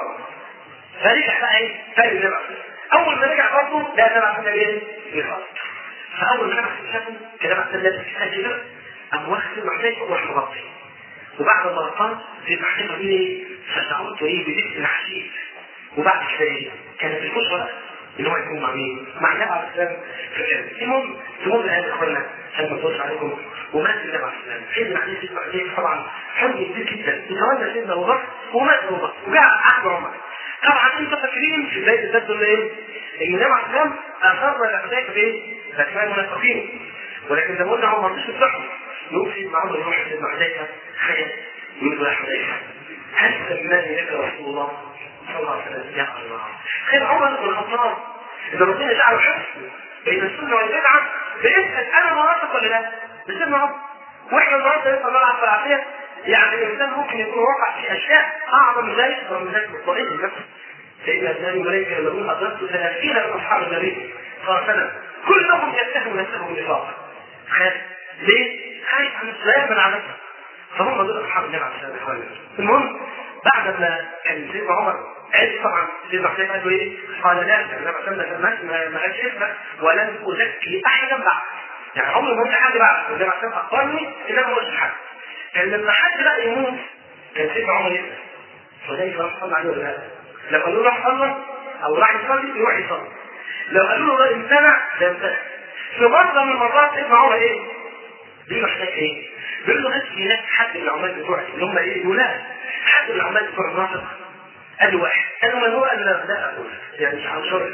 فرجع بقى ايه؟ تاني نبع اول ما رجع برضه لا نبع كنا ايه؟ يخاف فاول ما نبع شافه كده بعد ثلاث سنين كده قام واخد سيدنا حذيفه وراح مغطي وبعد ما غطاه سيدنا حذيفه دي ايه؟ فدعوته ايه بدفء الحشيش وبعد كده ايه؟ كانت الكشوه ان هو يكون مع مين؟ مع النبي عليه السلام في الجنه. المهم تمر الايام يا اخوانا عشان ما نطولش عليكم ومات النبي عليه السلام. سيدنا علي سيدنا علي طبعا حزن كبير جدا وتولى سيدنا ابو بكر ومات ابو بكر وجاء عهد عمر. طبعا انت فاكرين في بدايه الدرس اللي ايه؟ ان النبي عليه السلام اصر الاحداث بايه؟ باسماء المنافقين. ولكن زي ما قلنا هو ما رضيش يفتحهم. يقول سيدنا عمر يروح سيدنا حذيفه خير يقول له يا حذيفه هل سماني لك رسول الله صلى الله عليه وسلم يا الله خير عمر بن الخطاب إذا ربنا جعله حفظ بين السنة والبدعة بيسأل أنا منافق ولا لا؟ بسيدنا عمر وإحنا النهارده نسأل الله العفو والعافية يعني الإنسان ممكن يكون واقع في أشياء أعظم من ذلك ومن ذلك مطمئن لنفسه سيدنا النبي الملائكة يقولون أدركت ثلاثين من أصحاب النبي صلى الله عليه وسلم كلهم يتهم نفسهم بالنفاق خايف ليه؟ خايف عن السلام من عملها فهم دول أصحاب النبي عليه الصلاة والسلام المهم بعد ما كان سيدنا عمر عرف طبعا سيدنا حسين قال له ايه؟ قال لا انا عشان ما ما قالش اسمك ولن ازكي احدا بعد يعني عمري ما قلت حد بعد والنبي عشان اخبرني ان انا ما قلتش حد كان لما حد بقى يموت كان سيدنا عمر يسال فليس راح صلى عليه ولا لا؟ لو قالوا له راح صلى او راح يصلي يروح يصلي لو قالوا له امتنع لا يمتنع في مره من المرات سيدنا عمر ايه؟ بيقول له حضرتك ايه؟ بيقول له بس في ناس حد من العمال بتوعي اللي هم ايه؟ ولاة حد من العمال بتوع المناطق قال واحد قال من هو قال لا لا اقول يعني مش عن شرط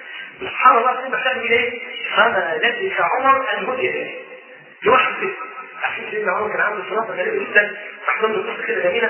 سبحان الله سيدنا محتاج اليه فما لبس عمر ان هدي اليه في واحد كده عشان سيدنا عمر كان عنده صلاه غريبه جدا تحضر له قصه كده جميله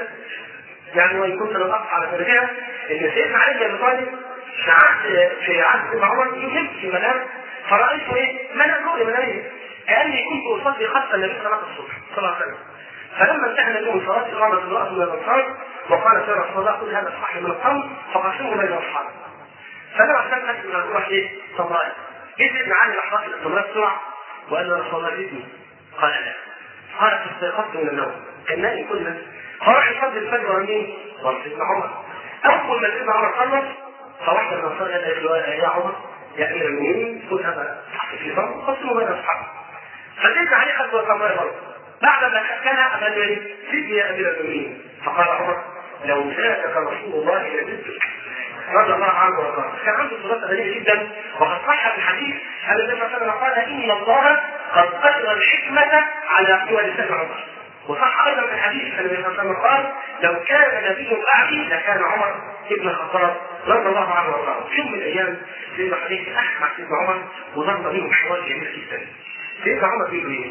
يعني وان كنت لم اقف على ترجمه ان سيدنا علي بن ابي طالب في عهد في عهد سيدنا عمر يهم في منام فرايت ايه؟ منام رؤيا مناميه كاني كنت اصلي خلف النبي صلاه الصبح صلى الله عليه وسلم فلما انتهى النبي من صلاه اقامه امراه من الانصار وقال يا رسول الله خذ هذا الصحن من القوم فقسمه بين اصحابه فلما احتاج نفسي من الروح ايه؟ تمرات جيت ابن علي راح راكب التمرات بسرعه وقال له يا رسول الله جئتني قال لا قال فاستيقظت من النوم كان نائم كله فراح يصلي الفجر ورا مين؟ ورا سيدنا عمر اول ما سيدنا عمر خلص فواحده من الانصار قالت له يا عمر يا امير المؤمنين خذ هذا الصحن في الارض وقسمه بين اصحابه فسيدنا علي خد التمرات برضه بعد ما كان قال له ايه؟ سيدني يا امير المؤمنين فقال عمر لو فاتك رسول الله لزدتك رضي الله عنه وارضاه كان عنده صفات غريبه جدا وقد صح في الحديث ان النبي صلى الله عليه وسلم قال ان الله قد قدر الحكمه على قوى لسان عمر وصح ايضا في الحديث ان النبي صلى الله عليه وسلم قال لو كان نبي بعدي لكان عمر ابن الخطاب رضي الله عنه وارضاه في يوم من الايام سيدنا حديث احمد سيدنا عمر وظل بينهم حوار جميل جدا سيدنا عمر بيقول ايه؟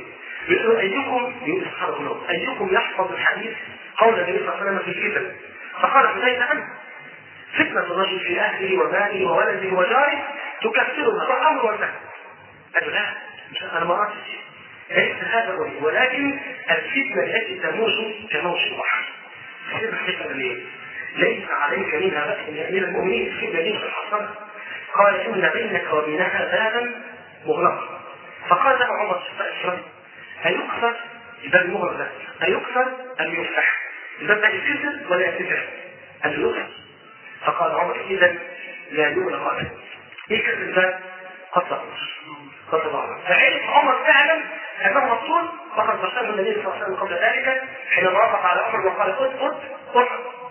بيقولوا ايكم يقول سبحان الله ايكم يحفظ الحديث قول النبي صلى الله عليه وسلم في الفتن فقال حذيفه عنه فتنة الرجل في أهله وماله وولده وجاره تكفرها والأمر والنهي. قال لا مش أنا ما أردت ليس هذا الرجل ولكن الفتنة التي تموج كموج البحر. سيد الحقيقة ليه؟ ليس عليك منها بأس يا أمير المؤمنين الفتنة دي الحصن قال إن بينك وبينها بابا مغلقا. فقال له عمر الشريف أيكسر الباب المغلق ده أيكسر أم يفتح؟ الباب ده يتكسر ولا يتفتح؟ قال له يكسر فقال عمر اذا لا يغلق ابدا ايه كذب الباب قد تقص قد تضعنا فعرف عمر فعلا انه مقصود فقد بشره النبي صلى الله عليه وسلم قبل ذلك حينما وافق على عمر وقال خذ خذ خذ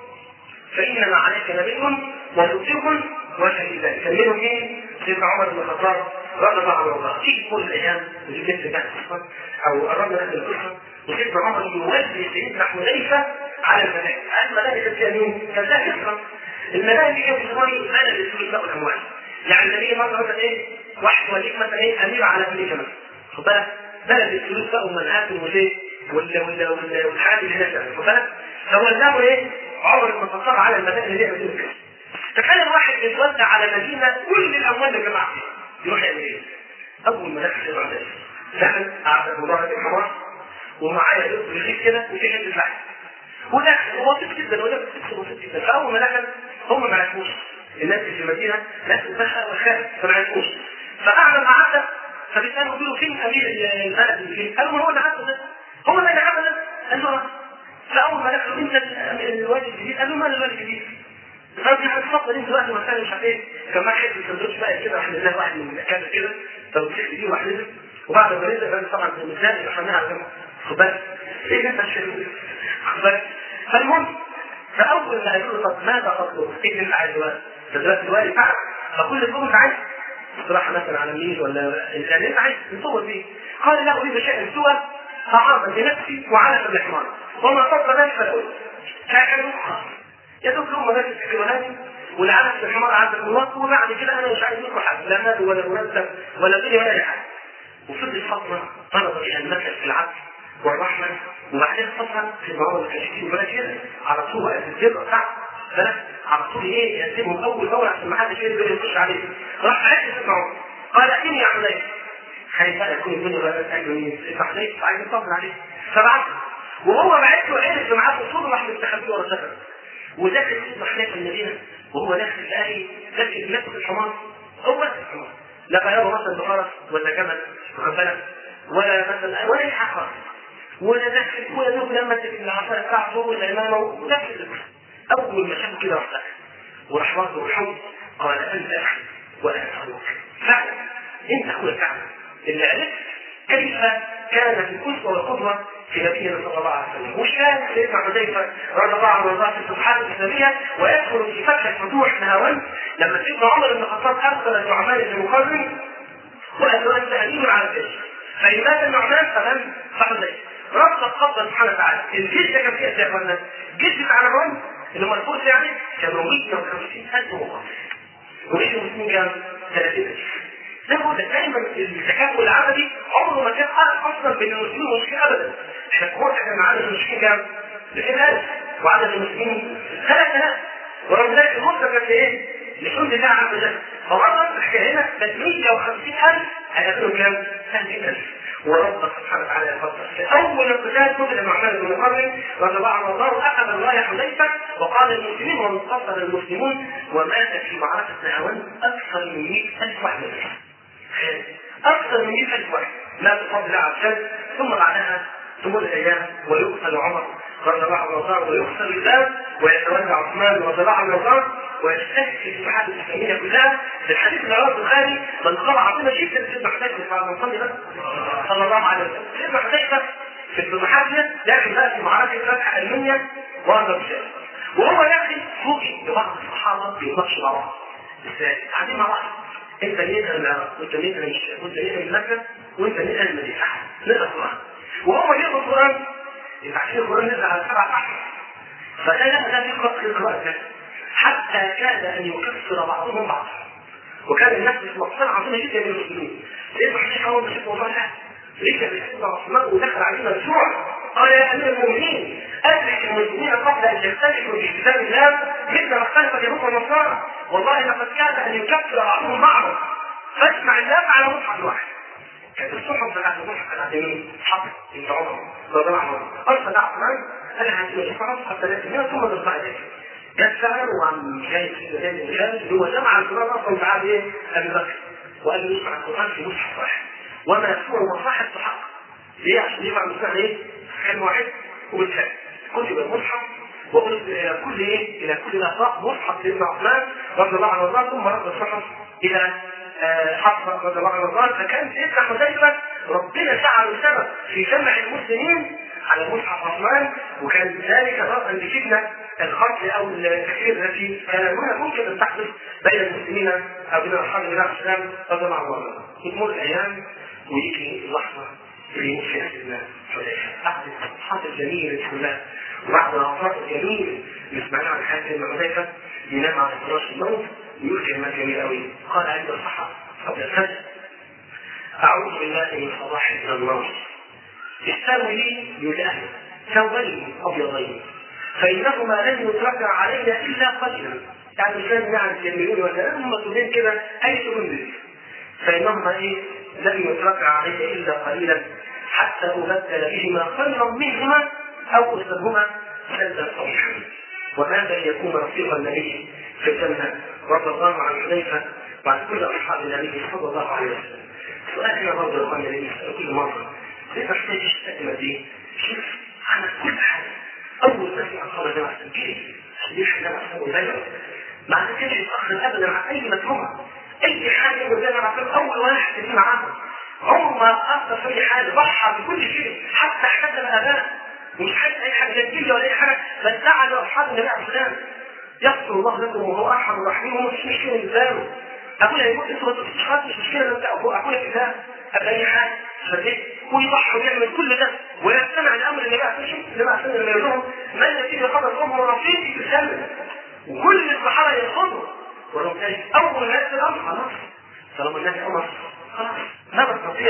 فانما عليك نبي وصديق وشهيدان كان منهم مين؟ سيدنا عمر بن الخطاب رضي الله عنه وارضاه تيجي كل الايام ودي لسه بقى القصه او قربنا نفس القصه وسيدنا عمر يولي سيدنا حذيفه على الملائكه، الملائكه كان مين؟ كان لا يكرم الملاهي كانت بتسوي انا اللي بتسوي بقى الاموال يعني النبي مثلا مثلا ايه واحد وليك مثلا ايه امير على امريكا مثلا خد بالك بلد الفلوس بقى والمنهاتم والايه ولا ولا ولا والحاجات اللي هناك خد بالك فولاه ايه عمر بن الخطاب على المدائن اللي هي مدينه كده تخيل واحد يتوزع على مدينه كل الاموال اللي جمعها فيها يروح يعمل ايه؟ اول ما دخل العدد دخل قعد مدرج الحمار ومعايا لب رغيف كده وفي حته لحم ودخل هو بسيط جدا وده بسيط جدا فاول ما دخل هم ما عرفوش الناس اللي في المدينه ناس بشر وخارج فما عرفوش فاعلن عدى فبيسالوا يقولوا فين امير البلد اللي فين؟ قالوا هو اللي عدى ده هو اللي عدى ده قال له فاول ما دخلوا انت الوالد الجديد قال له مال الوالد الجديد طب يعني اتفضل انت دلوقتي مثلا مش عارف ايه كان معاك حته سندوتش بقى كده راح نزلها واحد من كذا كده فمسكت دي وراح نزل وبعد ما نزل كان طبعا المثال راح نعمل على جنب خد بالك ايه انت مش خد بالك فالمهم فاول ما قالوا له طب ماذا تطلب؟ ايه اللي انت عايزه بقى؟ فدلوقتي الوالد فعل فكل الكتب انت عايز استراحه مثلا على النيل ولا يعني انت عايز تصور فيه قال لا اريد شيئا سوى طعاما لنفسي وعلى الرحمن وما فضل ذلك فلا اريد كان يا دوب لهم مدارس الكلمات والعالم في الحمار عز الله وبعد كده انا مش عايز منكم حاجه لا مال ولا مرتب ولا دنيا ولا اي حاجه وفضل فتره طلب فيها المثل في العدل والرحمه وبعدين فتره في المعامله ما كانش فيه ولا كده على طول وقت الجرأه بتاعته فلا على طول ايه يقدمهم اول باول عشان ما حدش يقدر يخش عليه راح عايز يسمعه قال اتيني يا حذيفه خايف بقى يكون الدنيا بقى اكل مين فحذيفه عايز يطمن عليه فبعت وهو بعت له عرف معاه اصول راح مستخبيه ورا سكر وداخل سيدنا حنيفه المدينه وهو داخل لاقي داخل نفس الحمار هو نفس الحمار لا غيره مثلا بفرس ولا جمل واخد بالك ولا مثلا ولا اي حاجه خالص ولا داخل ولا دوب لما مسك العصايه بتاعته والعمامه وداخل اول ما شافه كده راح داخل وراح واخده الحوض قال انت اخي وانا اخوك فعلا انت اخويا فعلا اللي عرفت كيف كانت الاسوه والقدوه في نبينا صلى الله عليه وسلم مش كان سيدنا حذيفه رضي الله عنه وارضاه في الفتوحات الاسلاميه ويدخل في فتح الفتوح نهاوند لما سيدنا عمر بن الخطاب ارسل النعمان بن مقرن وقال له انت امين على الجيش فان مات النعمان فمن فحذيفه رب قبض سبحانه وتعالى الجيش ده كان فيه قد ايه يا اخوانا؟ الجيش بتاع نهاوند اللي مرفوض يعني كانوا 150000 مقاتل وجيش المسلمين كام؟ 30000 زي ما قلت دايما التكافؤ العملي عمره ما كان اصلا بين المسلمين والمشركين ابدا احنا في مرة كان عدد المشركين كام؟ 200000 وعدد المسلمين 3000 ورغم ذلك المصر كانت ايه؟ لحمد الله عز وجل فمرة الحكاية هنا بس 150000 هيقابلهم كام؟ 30000 ورب سبحانه وتعالى يفضل اول انقلاب قتل النعمان بن مقرن رضي الله عنه وارضاه اخذ الرايه حذيفه وقال المسلمين وانتصر المسلمون ومات في معركه نهاوند اكثر من 100000 واحد اكثر من 100000 واحد لا بفضل الله عز وجل ثم بعدها تمر الايام ويقتل عمر رضي الله عنه وارضاه ويقتل الاسلام ويتولى عثمان رضي الله عنه وارضاه ويستهدف الاتحاد الاسلاميه كلها في الحديث اللي رواه البخاري من قال عظيمه جدا سيدنا حذيفه بعد ما صلي بس صلى الله عليه وسلم سيدنا حذيفه في الفتوحات داخل بقى في معركه فتح المنيا وارض الشام وهو داخل فوقي ببعض الصحابه بيناقشوا مع بعض ازاي؟ قاعدين مع بعض انت مين انا وانت مين انا الشام وانت مين من مكه وانت مين انا المدينه نقرا القران وهو يقرا القران يبقى عشان القران نزل على سبع احرف فده لا يقرا في القراءه حتى كاد ان يكفر بعضهم بعضا وكان الناس في مقصره عظيمه جدا من المسلمين ليه صحيح اول ما شافوا والله رجع سيدنا عثمان ودخل عليه مدفوع قال يا امير المؤمنين ادرك المسلمين قبل ان يختلفوا في كتاب الله مثل ما اختلف اليهود والنصارى والله لقد كاد ان يكفر بعضهم بعضا فاسمع الله على مصحف واحد كانت الصحف بتاعت المصحف بتاعت مين؟ حفص بنت عمر رضي الله عنه ارسل عثمان قال لها هتبقى مصحف 300 ثم ترفع ذلك جت فعلا وعم جاي في مكان الجهاد هو جمع القران اصلا تعالى ايه؟ ابي بكر وقال له يسمع القران في مصحف واحد وما يكون مصاحف تحقق ليه عشان يبقى المصنع ايه؟ كان واحد وبالفعل كتب المصحف وقلت الى كل ايه؟ الى كل نفاق مصحف سيدنا عثمان رضي الله عنه وارضاه ثم رد الصحف الى حفصه رضي الله عنه وارضاه فكان سيدنا حذيفه ربنا جعله سبب في جمع المسلمين على مصحف عثمان وكان ذلك ضربا لفتنه القتل او التكفير التي كان هنا ممكن ان تحدث بين المسلمين او بين اصحاب النبي عليه السلام رضي الله عنهم. تمر الايام ويجي اللحظه اللي يوفي سيدنا حذيفه بعد الصفحات الجميله كلها وبعد الأوقات الجميله اللي سمعناها عن حياه سيدنا حذيفه ينام على فراش الموت ويقول كلمات جميله قوي قال عند الصحة قبل الفجر أعوذ بالله من صباح الموت استوي لي يلاه ثوبين أبيضين فإنهما لن يتركع علي إلا قليلا يعني مش لازم يعني يكملوني ولا هم مسؤولين كده أي شيء فإنهما إيه لن يتركع علي إلا قليلا حتى أبدل بهما خيرا منهما أو أسلمهما سلدا صحيحا وهذا يكون رفيق النبي في الجنة رضي الله عن حذيفة وعن كل أصحاب النبي صلى الله عليه وسلم سؤالنا برضه يا أخواني النبي كل مرة ليه محتاج تشتكي دي شوف عمل كل حاجة أول ما سمع قال جماعة التنكير ليش جماعة التنكير ما عندكش يتأخر أبدا مع أي مجموعة أي حاجة يقول لنا مع أول واحد يكون معاهم عمر ما أثر في أي حاجة ضحى بكل شيء حتى احتفل الآباء مش حاجة أي حاجة جديدة ولا أي حاجة بل دعا لأصحاب النبي عليه السلام يغفر الله لكم وهو أرحم الراحمين ومش مشكلة بالنسبة أقول يموت أنتوا ما تستشخص مش مشكلة أنت أقول كده قبل أي حاجة فليه ويضحي ويعمل كل ده ويستمع لأمر النبي عليه الصلاة والسلام النبي عليه الصلاة والسلام يقول لهم ما الذي قدر أمه ورفيقي في الجنة وكل الصحابة يرفضوا ولو كان أول ما يأتي الأمر خلاص طالما النبي أمر خلاص ما نستطيع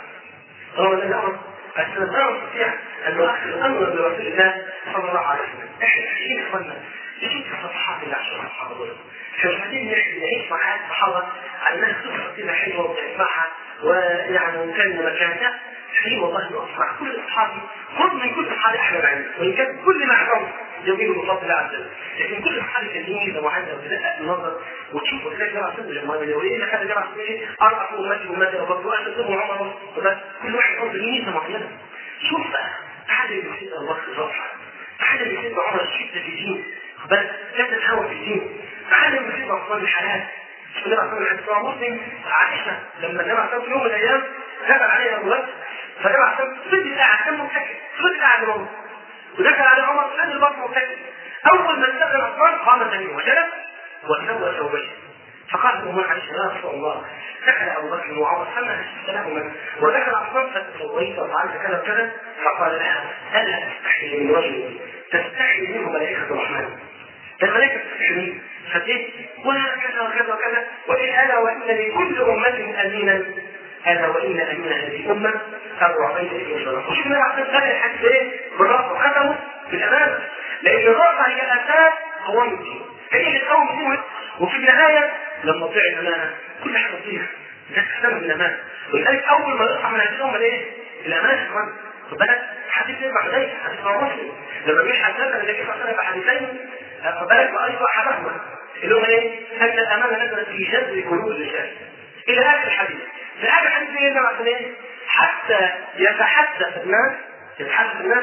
طالما النبي أمر السلام لا نستطيع أن نؤخر الأمر برسول الله صلى الله عليه وسلم إحنا عايشين إخواننا نشوف الصفحات اللي عشان الصحابة دول مش عايزين نعيش مع حياة الصحابة على الناس قصة كده حلوة وبنسمعها ويعني وكان مكانها في والله انه اسمع كل اصحابي خذ من كل اصحابي احلى معي وان كان كل ما اعرفه جميل وفضل الله عز وجل لكن كل اصحابي كان ليه كده معينه وتدقق النظر وتشوف وتلاقي جماعه سنه لما لو ايه كان جماعه سنه ايه اربع امتي وامتي ابو بكر وانا سنه وعمر وبس كل واحد عنده ليه ميزه معينه شوف بقى تعالى اللي سيدنا الله في الرفعه تعالى اللي سيدنا عمر الشده في الدين بل لا تتهاوى في الدين تعالى اللي سيدنا عثمان الحلال النبي عليه الصلاه والسلام مسلم عائشه لما النبي عليه في يوم من الايام دخل عليها ابو بكر فالنبي عليه الصلاه والسلام فضل قاعد كان متكئ فضل قاعد عمر ودخل على عمر فضل البطن متكئ اول ما استخدم عثمان قام ثاني وجلس وسوى ثوبيه فقال ام عائشه يا رسول الله دخل ابو بكر وعمر فما استلهما ودخل عثمان فتسويت وفعلت كذا وكذا فقال لها الا تستحي من رجل تستحي منه ملائكه الرحمن الملائكه تستحي فكيف وهكذا وكذا وكذا وإن ألا وإن لكل أمة أمينا ألا وإن أمين هذه الأمة أبو عبيدة بن الجراح وشوفنا عشان هذا الحديث إيه بالرفع وختمه بالأمان لأن الرفع هي أساس قوام الدين هي اللي تقوم الدين وفي النهاية لما تضيع الأمانة كل حاجة تضيع ده تستلم الأمان ولذلك أول ما يقطع من هذه الأمة إيه؟ الأمان يا إخوان خد بالك حديث يرفع ذلك حديث مسلم لما بيجي حدثنا النبي صلى الله عليه وسلم بحديثين خد بالك وأيضا أحدهما اللي هو ايه؟ ان الامانه نزلت في جذب قلوب الرجال. الى اخر الحديث. في اخر الحديث ايه عشان ايه؟ حتى يتحدث الناس يتحدث الناس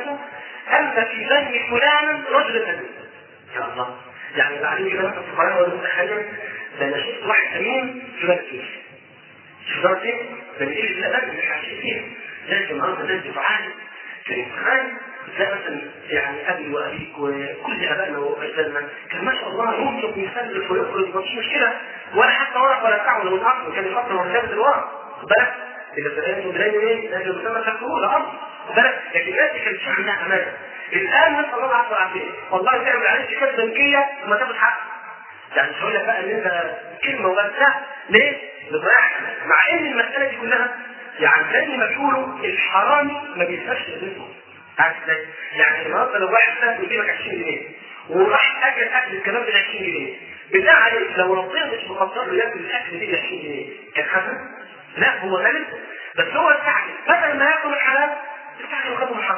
ان في بني فلان رجل امين. يا الله. يعني بعدين كده مثلا الفقراء ولا متخيل ده انا شفت واحد امين في بلد كيس. شوف ده ايه؟ ده ايه اللي الامانه اللي احنا عايشين فيها. لازم النهارده الناس دفعات في الامتحان زي مثلا يعني ابي وابيك وكل ابائنا واجدادنا كان ما شاء الله ينفق ويسلف ويخرج مفيش مشكله ولا حتى ورق ولا بتاع ولا متعصب كان يحط مرتبه الورق خد بالك اذا بدأت مدرين ايه؟ لازم يسمى شكله لا ارض خد بالك لكن الناس كانت في عندها امانه الان نسال الله العفو والعافيه والله تعمل عليك شيكات بنكيه وما تاخد حق يعني مش هقول لك بقى ان انت كلمه وبس لا ليه؟ بتضيع مع ان المساله دي كلها يعني زي ما بيقولوا الحرامي ما بيسافش رزقه عارف ازاي؟ يعني النهارده لو واحد سافر يجيبك 20 جنيه وراح اكل اكل كمان ب 20 جنيه بالله عليك لو ربنا مش مقدر له ياكل الاكل دي ب 20 جنيه كان حسن؟ لا هو غالب بس هو استعجل بدل ما ياكل الحلال استعجل وخده الحرام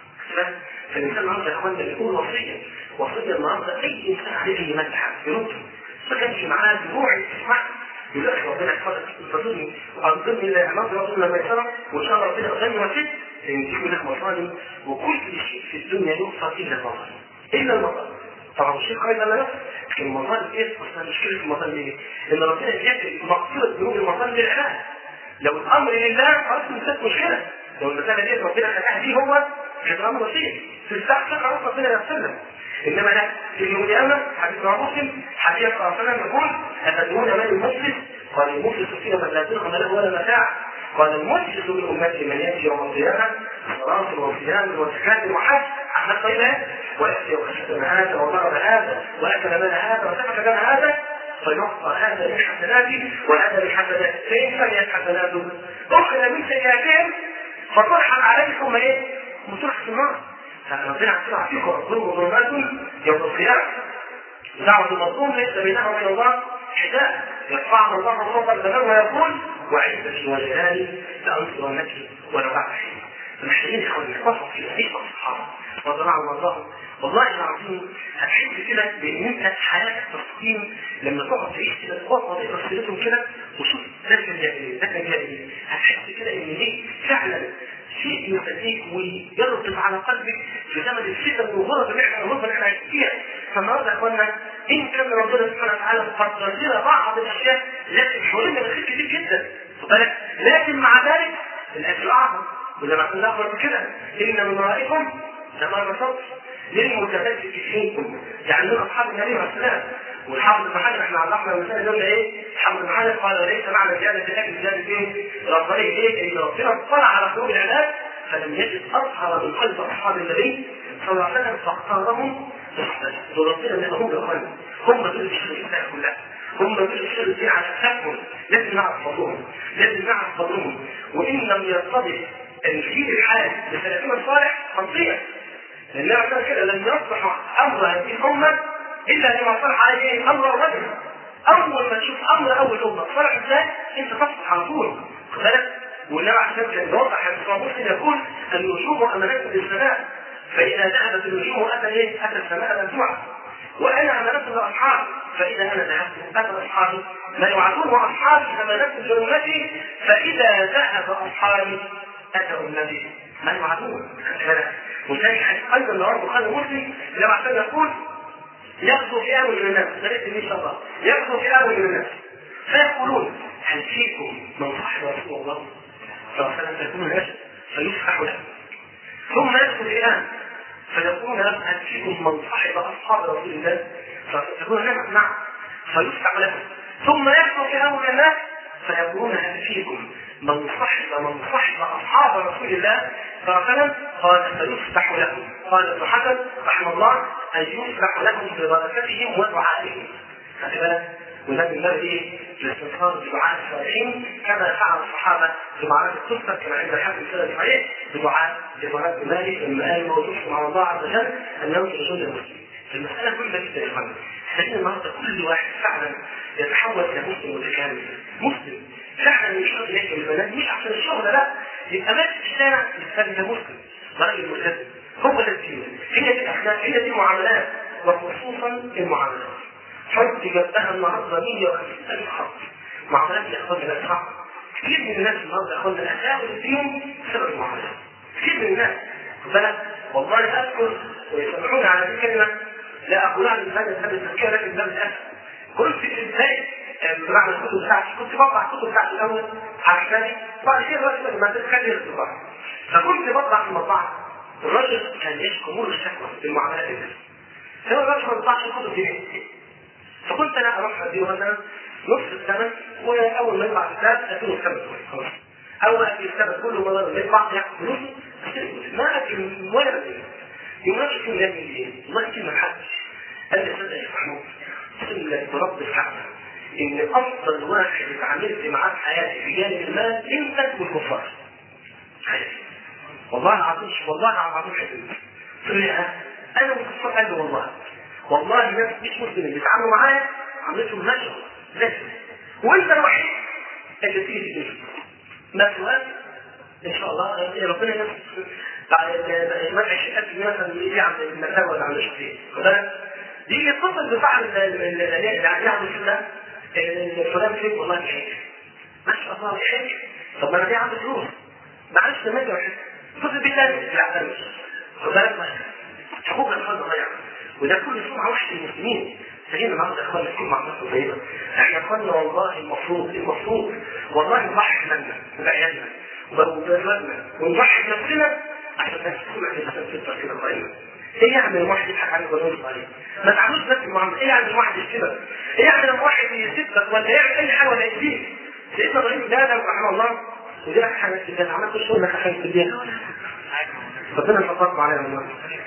فالانسان النهارده يا اخوانا بيقول وصيه وصيه النهارده اي انسان عليه اي مدح يرد ما كانش معاه دموع تسمع يقول لك ربنا يحفظك انتظرني وانظرني الى امام ربنا لما يسرى وان شاء الله ربنا يغني وفيت لان تجيب لك مظالم وكل شيء في الدنيا يغفر الا المظالم الا المظالم طبعا الشيء خير ولا لا لكن المظالم ايه اصلا مشكله المظالم ايه؟ ان ربنا يجعل مغفره ذنوب المظالم للعباد لو الامر لله خلاص مسات مشكله لو المساله دي ربنا فتح فيه هو مش هتبقى وسيله في الساعه خلاص ربنا يغفر انما لا في يوم القيامه حديث مسلم حديث صلى الله عليه وسلم يقول اتدرون من المفلس قال المفلس فينا من لا درهم له ولا متاع قال المفلس من امتي من ياتي يوم القيامه صلاه وصيام وزكاه وحج احنا طيبات وياتي وخشب هذا وضرب هذا واكل مال هذا وسفك دم هذا فيعطى هذا من حسناته وهذا من حسناته فإن فنيت حسناته أخذ من سيئاتهم فطرحت عليه ثم إيه؟ مطرح في النار فربنا هتطلع فيكم الظلم وظلمات يوم القيامة دعوة المظلوم ليس بينها وبين الله حجاب يرفعها الله فوق الجبل ويقول وعزتي وجلالي لأنصرنك ولو بعد حين محتاجين اخواني نفصل في عيشة الصحابة رضي الله عنهم والله العظيم هتحس كده بان انت حياتك تسقيم لما تقعد تعيش كده تقعد وتقرا سيرتهم كده وشوف ده كان جاهلين ده كان جاهلين هتحس كده ان دي فعلا شيء يخليك ويربط على قلبك في زمن الفتن والغرب اللي احنا الغربه اللي احنا عايشين فيها فالنهارده يا اخوانا ان كان ربنا سبحانه وتعالى قد غير بعض الاشياء لكن حوالينا خير كتير جدا خد بالك لكن مع ذلك الاجر اعظم ولما قلنا اخبر بكده ان من ورائكم كما بسطت للمتفكك فيكم يعني من اصحاب النبي عليه السلام والحافظ بن حجر احنا علقنا المثال قلنا ايه؟ الحافظ بن حجر قال وليس معنى زياده الاكل زياده ايه؟ ربنا ايه؟ ان ربنا اطلع على قلوب العباد فلم يجد اظهر من قلب اصحاب النبي صلى الله عليه وسلم فاختارهم دول ربنا اللي هم الاخوان هم دول الشغل الاسلام كلها هم دول الشغل دي على حسابهم لازم نعرف فضلهم لازم نعرف فضلهم وان لم يرتبط الجيل الحالي بسلفنا الصالح خطيئه لأن عشان كده لم يصلح أمر هذه الأمة إلا لما صلح عليه أمر الرجل أول ما تشوف أمر أول أمة صلح إزاي أنت تصلح على طول خد بالك والنبي عشان كده يوضح حديث مسلم يقول النجوم أمانات للسماء فإذا ذهبت النجوم أتى إيه؟ أتى السماء مدفوعة وأنا أمانات لأصحابي فإذا أنا ذهبت أتى أصحابي ما يوعدون وأصحابي أمانات لأمتي فإذا ذهب أصحابي أتى أمتي ما يوعدون وذلك ايضا رواه البخاري ومسلم لما عشان يقول يغزو في اول من الناس درست ان شاء الله يغزو في اول من الناس فيقولون هل فيكم من صاحب رسول الله صلى الله عليه وسلم فيكون النجم فيفتح له ثم يدخل الان فيقولون له هل فيكم من صاحب اصحاب رسول الله فيقولون نعم نعم فيفتح له ثم يدخل في اول الناس فيقولون هل فيكم من صحب من صحب اصحاب رسول الله صلى الله عليه وسلم قال فيفتح لهم قال ابن حسن رحمه الله ان يفتح لهم ببركتهم ودعائهم خلي بالك وده من باب ايه؟ الاستنصار بدعاء الصالحين كما فعل الصحابه في معركه تذكر كما عند الحاكم سنه صحيح بدعاء لمراد بن مالك لما قال موجود مع الله عز وجل ان ينصر جند المسلمين. المساله كلها جدا يا اخوانا. محتاجين النهارده كل واحد فعلا يتحول الى مسلم متكامل. مسلم فعلا يشتغل اليك بالبنات مش عشان الشغل لا يبقى ماشي في الشارع يتكلم ده مسلم راجل ملتزم هو ده الدين هي دي الاخلاق هي دي المعاملات وخصوصا المعاملات حط جنبها النهارده 150000 خط معاملات يا اخوانا لا صعب كتير من الناس النهارده يا اخوانا الاخلاق فيهم بسبب المعاملات كتير من الناس خد بالك والله اذكر ويسمعون على هذه الكلمه لا اقولها من هذا هذا التفكير لكن ده للاسف كنت في ابتدائي بمعنى الكتب بتاعتي كنت بطبع الكتب بتاعتي الاول على كتابي بعد كده دلوقتي لما تتخلي الطباعه فكنت بطبع في المطبعه الراجل كان يشكو مر الشكوى بالمعاملات الناس هو الراجل ما بيطبعش الكتب دي فكنت انا اروح اديه مثلا نص السنه واول ما يطبع الكتاب اديله السبت خلاص اول ما السبت كله مره يطبع ياخد فلوس ما اكل ولا بديه يوم ما يكون جاي من ايه؟ والله كلمه محدش قال لي صدق يا محمود اقسم لك برب الكعبه ان افضل واحد اتعاملت معاه في حياتي في جانب المال انت والكفار. والله العظيم والله العظيم حبيبي. تقول لي ها؟ انا والكفار قال له والله والله ناس مش مسلمين بيتعاملوا معايا عملتهم نشر لازم وانت الوحيد اللي تيجي تجيب ما سؤال ان شاء الله ربنا ينصر مدح الشقات مثلا يجي عند المساوى ولا عند الشفيع دي يتصل بتاع اللي يعمل كده فلان فين والله بيحج ما شاء الله بيحج طب ما انا دي عندي فلوس معلش لما اجي احج اتصل بيه تاني لا مش خد بالك حقوق الاطفال ضايعه وده كل سمعه وحش للمسلمين سيدنا معاذ اخوان نكون مع الناس طيبه احنا اخواننا والله المفروض المفروض والله نضحي بمالنا وبعيالنا وبأولادنا ونضحي بنفسنا عشان الناس تكون عندنا في التركيبه القائمه ايه يعني لما واحد يضحك عليك ولا ينصب عليك؟ ما تعملوش بس المعامله، ايه يعني لما واحد يسيبك؟ ايه يعني لما واحد يسيبك ولا يعمل اي حاجه ولا يأذيك؟ سيدنا ابراهيم ده رحمه الله ودي لك حاجه في الجنه عملت الشغل لك حاجه في الدنيا ربنا يفضلكم علينا والله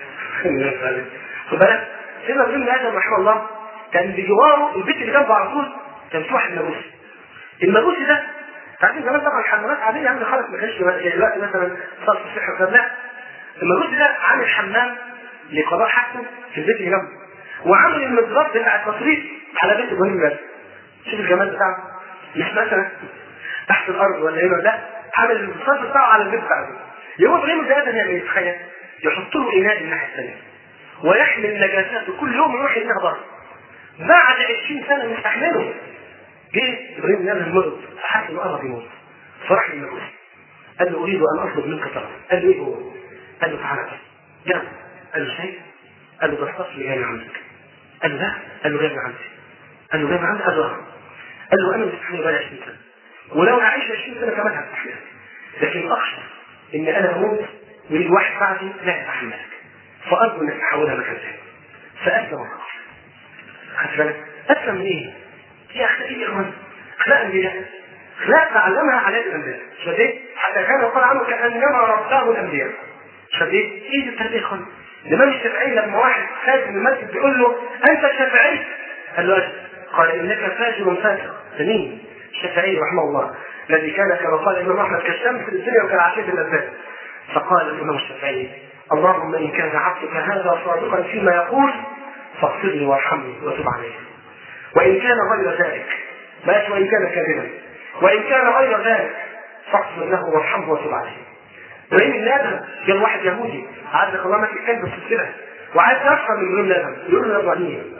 خد بالك سيدنا ابراهيم ادم رحمه الله كان بجواره البيت اللي جنبه على طول كان في واحد مجوسي المجوسي ده عارفين زمان طبعا الحمامات عاديه يعني خلاص ما كانش دلوقتي مثلا صرف الصحه وكذا لا المجوسي ده عامل حمام لقضاء حاجته في البيت اللي جنبه وعامل المزراب بتاع التصريف على بيت ابراهيم بس شوف الجمال بتاعه مش مثلا تحت الارض ولا هنا لا عامل الصرف بتاعه على البيت بتاعه يوم ابراهيم ده ادم يعمل ايه تخيل يحط له اناء الناحيه الثانيه ويحمل نجاساته كل يوم يروح يرميها بره بعد 20 سنه مستحمله جه ابراهيم نام المرض فحس انه قرب يموت فراح للمجوس قال له اريد ان اطلب منك طلب قال له ايه هو؟ قال له تعالى جاب قال له شيء قال له ده الصف اللي جاي عندك قال له لا قال له جاي عندي قال له جاي عندي قال له قال له انا مستحمل بقالي 20 سنه ولو اعيش 20 سنه كمان هستحملها لكن اخشى ان انا اموت ويجي واحد بعدي لا يستحملك فارجو انك تحولها مكان ثاني فاسلم الله خدت بالك؟ اسلم من ايه؟ هي اخلاق ايه يا اخوان؟ اخلاق انبياء اخلاق تعلمها على الانبياء مش ايه؟ حتى كان يقال عنه كانما رباه الانبياء مش ايه؟ ايه التربيه يا اخوان؟ الامام الشافعي لما واحد خارج من المسجد بيقول له انت الشافعي قال له قال انك فاجر فاسق سمين الشافعي رحمه الله الذي كان كما قال الامام احمد كالشمس في الدنيا وكالعشيه في اللذات فقال الامام الشافعي اللهم ان كان عبدك هذا صادقا فيما يقول فاغفر لي وارحمني وتب علي وان كان غير ذلك ماشي وان كان كاذبا وان كان غير ذلك فاغفر له وارحمه وتب عليه ابراهيم الادم كان واحد يهودي عايز الله ماسك كلب في السلسله وعايز يفهم من ابراهيم الادم يقول له يا ابراهيم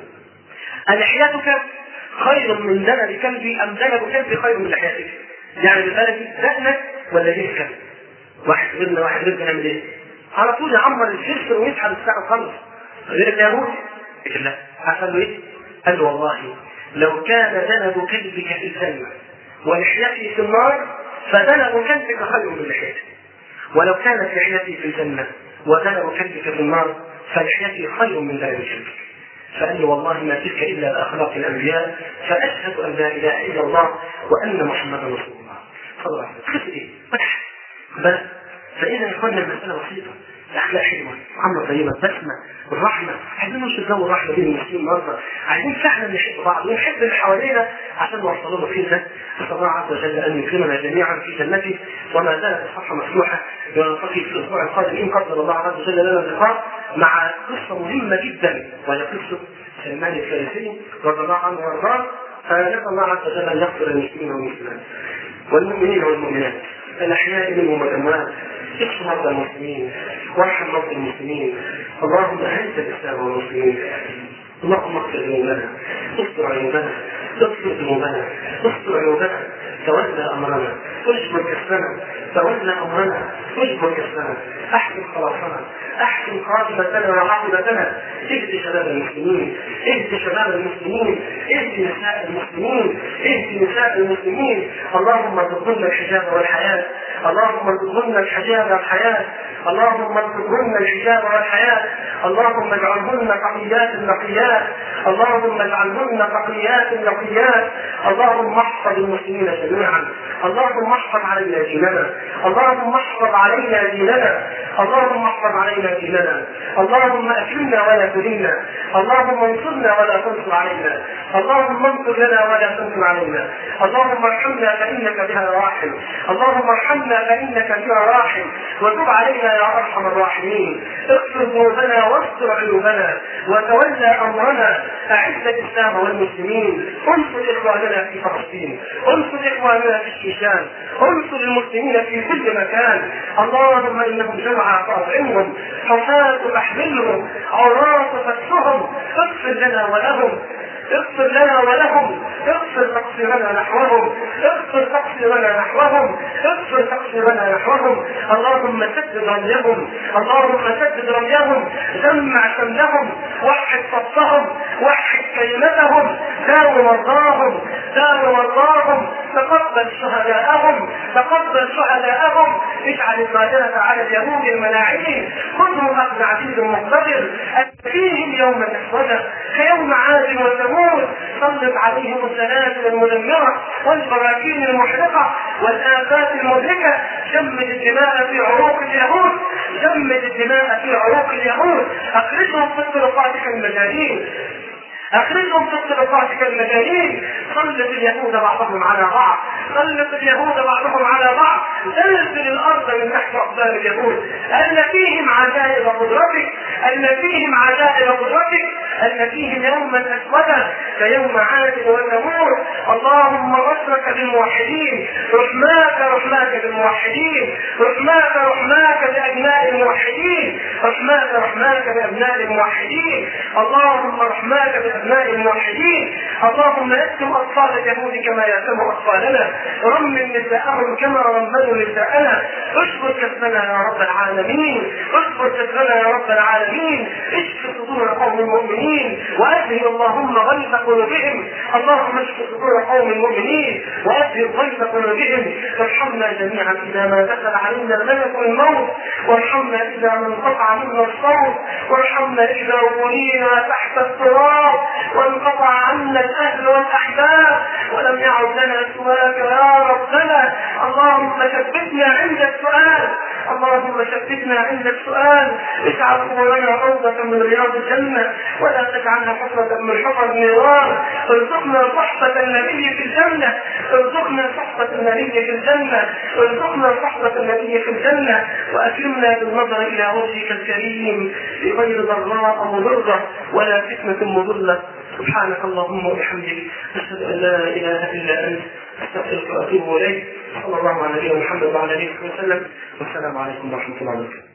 لحيتك خير من دنب كلبي ام دنب كلبي خير من لحيتك يعني بالبلدي دقنك ولا جسمك واحد غيرنا واحد غيرنا نعمل ايه؟ على طول يعمر الجسر ويسحب الساعه خمس غير اليهود لا قال له ايه؟ قال له والله لو كان ذنب كلبك في الجنه ولحيتي في النار فذنب كلبك خير من لحيتي ولو كانت لحيتي في الجنه وذنب كلبك في النار فلحيتي خير من ذنب كلبك فقال لي والله ما تلك الا اخلاق الانبياء فاشهد ان لا اله الا الله وان محمدا رسول الله صلى الله عليه وسلم ايه؟ فتح بس فاذا يا اخوانا المساله بسيطه الاخلاق حلوه معامله طيبه بسمه الرحمه عايزين ننشر جو الرحمه بين المسلمين النهارده عايزين فعلا نحب بعض ونحب اللي حوالينا عشان نوصل له خير ده نسال الله عز وجل ان يكرمنا جميعا في جنته وما زالت الصفحه مفتوحه ونلتقي في الاسبوع القادم ان قدر الله عز وجل لنا اللقاء مع قصه مهمه جدا وهي قصه سلمان الفارسي رضي الله عنه وارضاه فنسال الله عز وجل ان يغفر للمسلمين والمسلمات والمؤمنين والمؤمنات الاحياء منهم والاموات اشف مرضى المسلمين وارحم مرضى المسلمين اللهم اعز الاسلام والمسلمين اللهم اغفر ذنوبنا استر عيوبنا اغفر ذنوبنا استر عيوبنا تولى امرنا اجبر كسبنا تولى امرنا اجبر كسبنا احسن خلاصنا احسن خاتمتنا وعاقبتنا اهد شباب المسلمين اهد شباب المسلمين اهد نساء المسلمين اهد نساء المسلمين اللهم ارزقنا الحجاب والحياه اللهم ارزقنا الحجاب والحياه اللهم ارزقهن الحجاب والحياه اللهم اجعلهن تقيات نقيات اللهم اجعلهن تقيات نقيات اللهم احفظ المسلمين جميعا اللهم احفظ علينا ديننا اللهم احفظ علينا ديننا اللهم احفظ علينا ديننا اللهم اكرمنا ولا تهنا اللهم انصرنا ولا تنصر علينا اللهم انصر لنا ولا تنصر علينا اللهم ارحمنا فانك بها راحم اللهم ارحمنا فانك بها راحم وتب علينا يا ارحم الراحمين اغفر ذنوبنا واستر عيوبنا وتولى امرنا اعز الاسلام والمسلمين انصر اخواننا في فلسطين انصر اخواننا في الشيشان انصر المسلمين في كل مكان اللهم انهم جمعا فاطعمهم حفاة فاحملهم عراة فاكسهم اغفر لنا ولهم اغفر لنا ولهم اغفر تقصيرنا نحوهم اغفر تقصيرنا نحوهم اغفر تقصيرنا نحوهم اللهم سدد رميهم اللهم سدد رميهم جمع شملهم وحد صفهم وحد كلمتهم داو مرضاهم داو مرضاهم تقبل شهداءهم تقبل شهداءهم اجعل القادرة على اليهود الملاعين خذهم اخذ عزيز مقتدر فيهم يوما اسودا كيوم عاد وثمود سلط عليهم السلاسل المدمره والبراكين المحرقه والافات المهلكه جمد الدماء في عروق اليهود جمد الدماء في عروق اليهود اخرجهم في طرقاتك المجانين اخرجهم في طرقاتك المجانين سلط اليهود بعضهم على بعض سلط اليهود بعضهم على بعض زلزل الارض من تحت اقدام اليهود ان فيهم عجائب قدرتك ان فيهم عجائب قدرتك ان فيهم يوما اسودا كيوم عاد وثمود اللهم غفرك بالموحدين رحماك رحماك بالموحدين رحماك رحماك بابناء الموحدين رحماك رحماك بابناء الموحدين اللهم رحماك بابناء الموحدين اللهم يسم اطفال اليهود كما يسم اطفالنا رمم نساءهم كما رمموا نساءنا اشكر كسبنا يا رب العالمين اشكر كسبنا يا رب العالمين اشف صدور قوم المؤمنين واذهب اللهم غيظ قلوبهم اللهم اشف صدور قوم المؤمنين واذهب غيظ قلوبهم وارحمنا جميعا اذا ما دخل علينا الملك الموت وارحمنا اذا ما انقطع منا الصوت وارحمنا اذا ولينا تحت التراب وانقطع عنا الاهل والاحباب ولم يعد لنا سواك يا ربنا اللهم ثبتنا عند السؤال اللهم ثبتنا عند السؤال اجعل قبورنا روضة من رياض الجنة ولا تجعلنا حفرة من حفر النيران ارزقنا صحبة النبي في الجنة ارزقنا صحبة النبي في الجنة ارزقنا صحبة النبي في الجنة واكرمنا بالنظر الى وجهك الكريم بغير ضراء مضرة ولا فتنة مضلة سبحانك اللهم وبحمدك اشهد ان لا اله الا انت استغفرك واتوب اليك صلى الله على نبينا محمد وعلى اله وسلم والسلام عليكم ورحمه الله وبركاته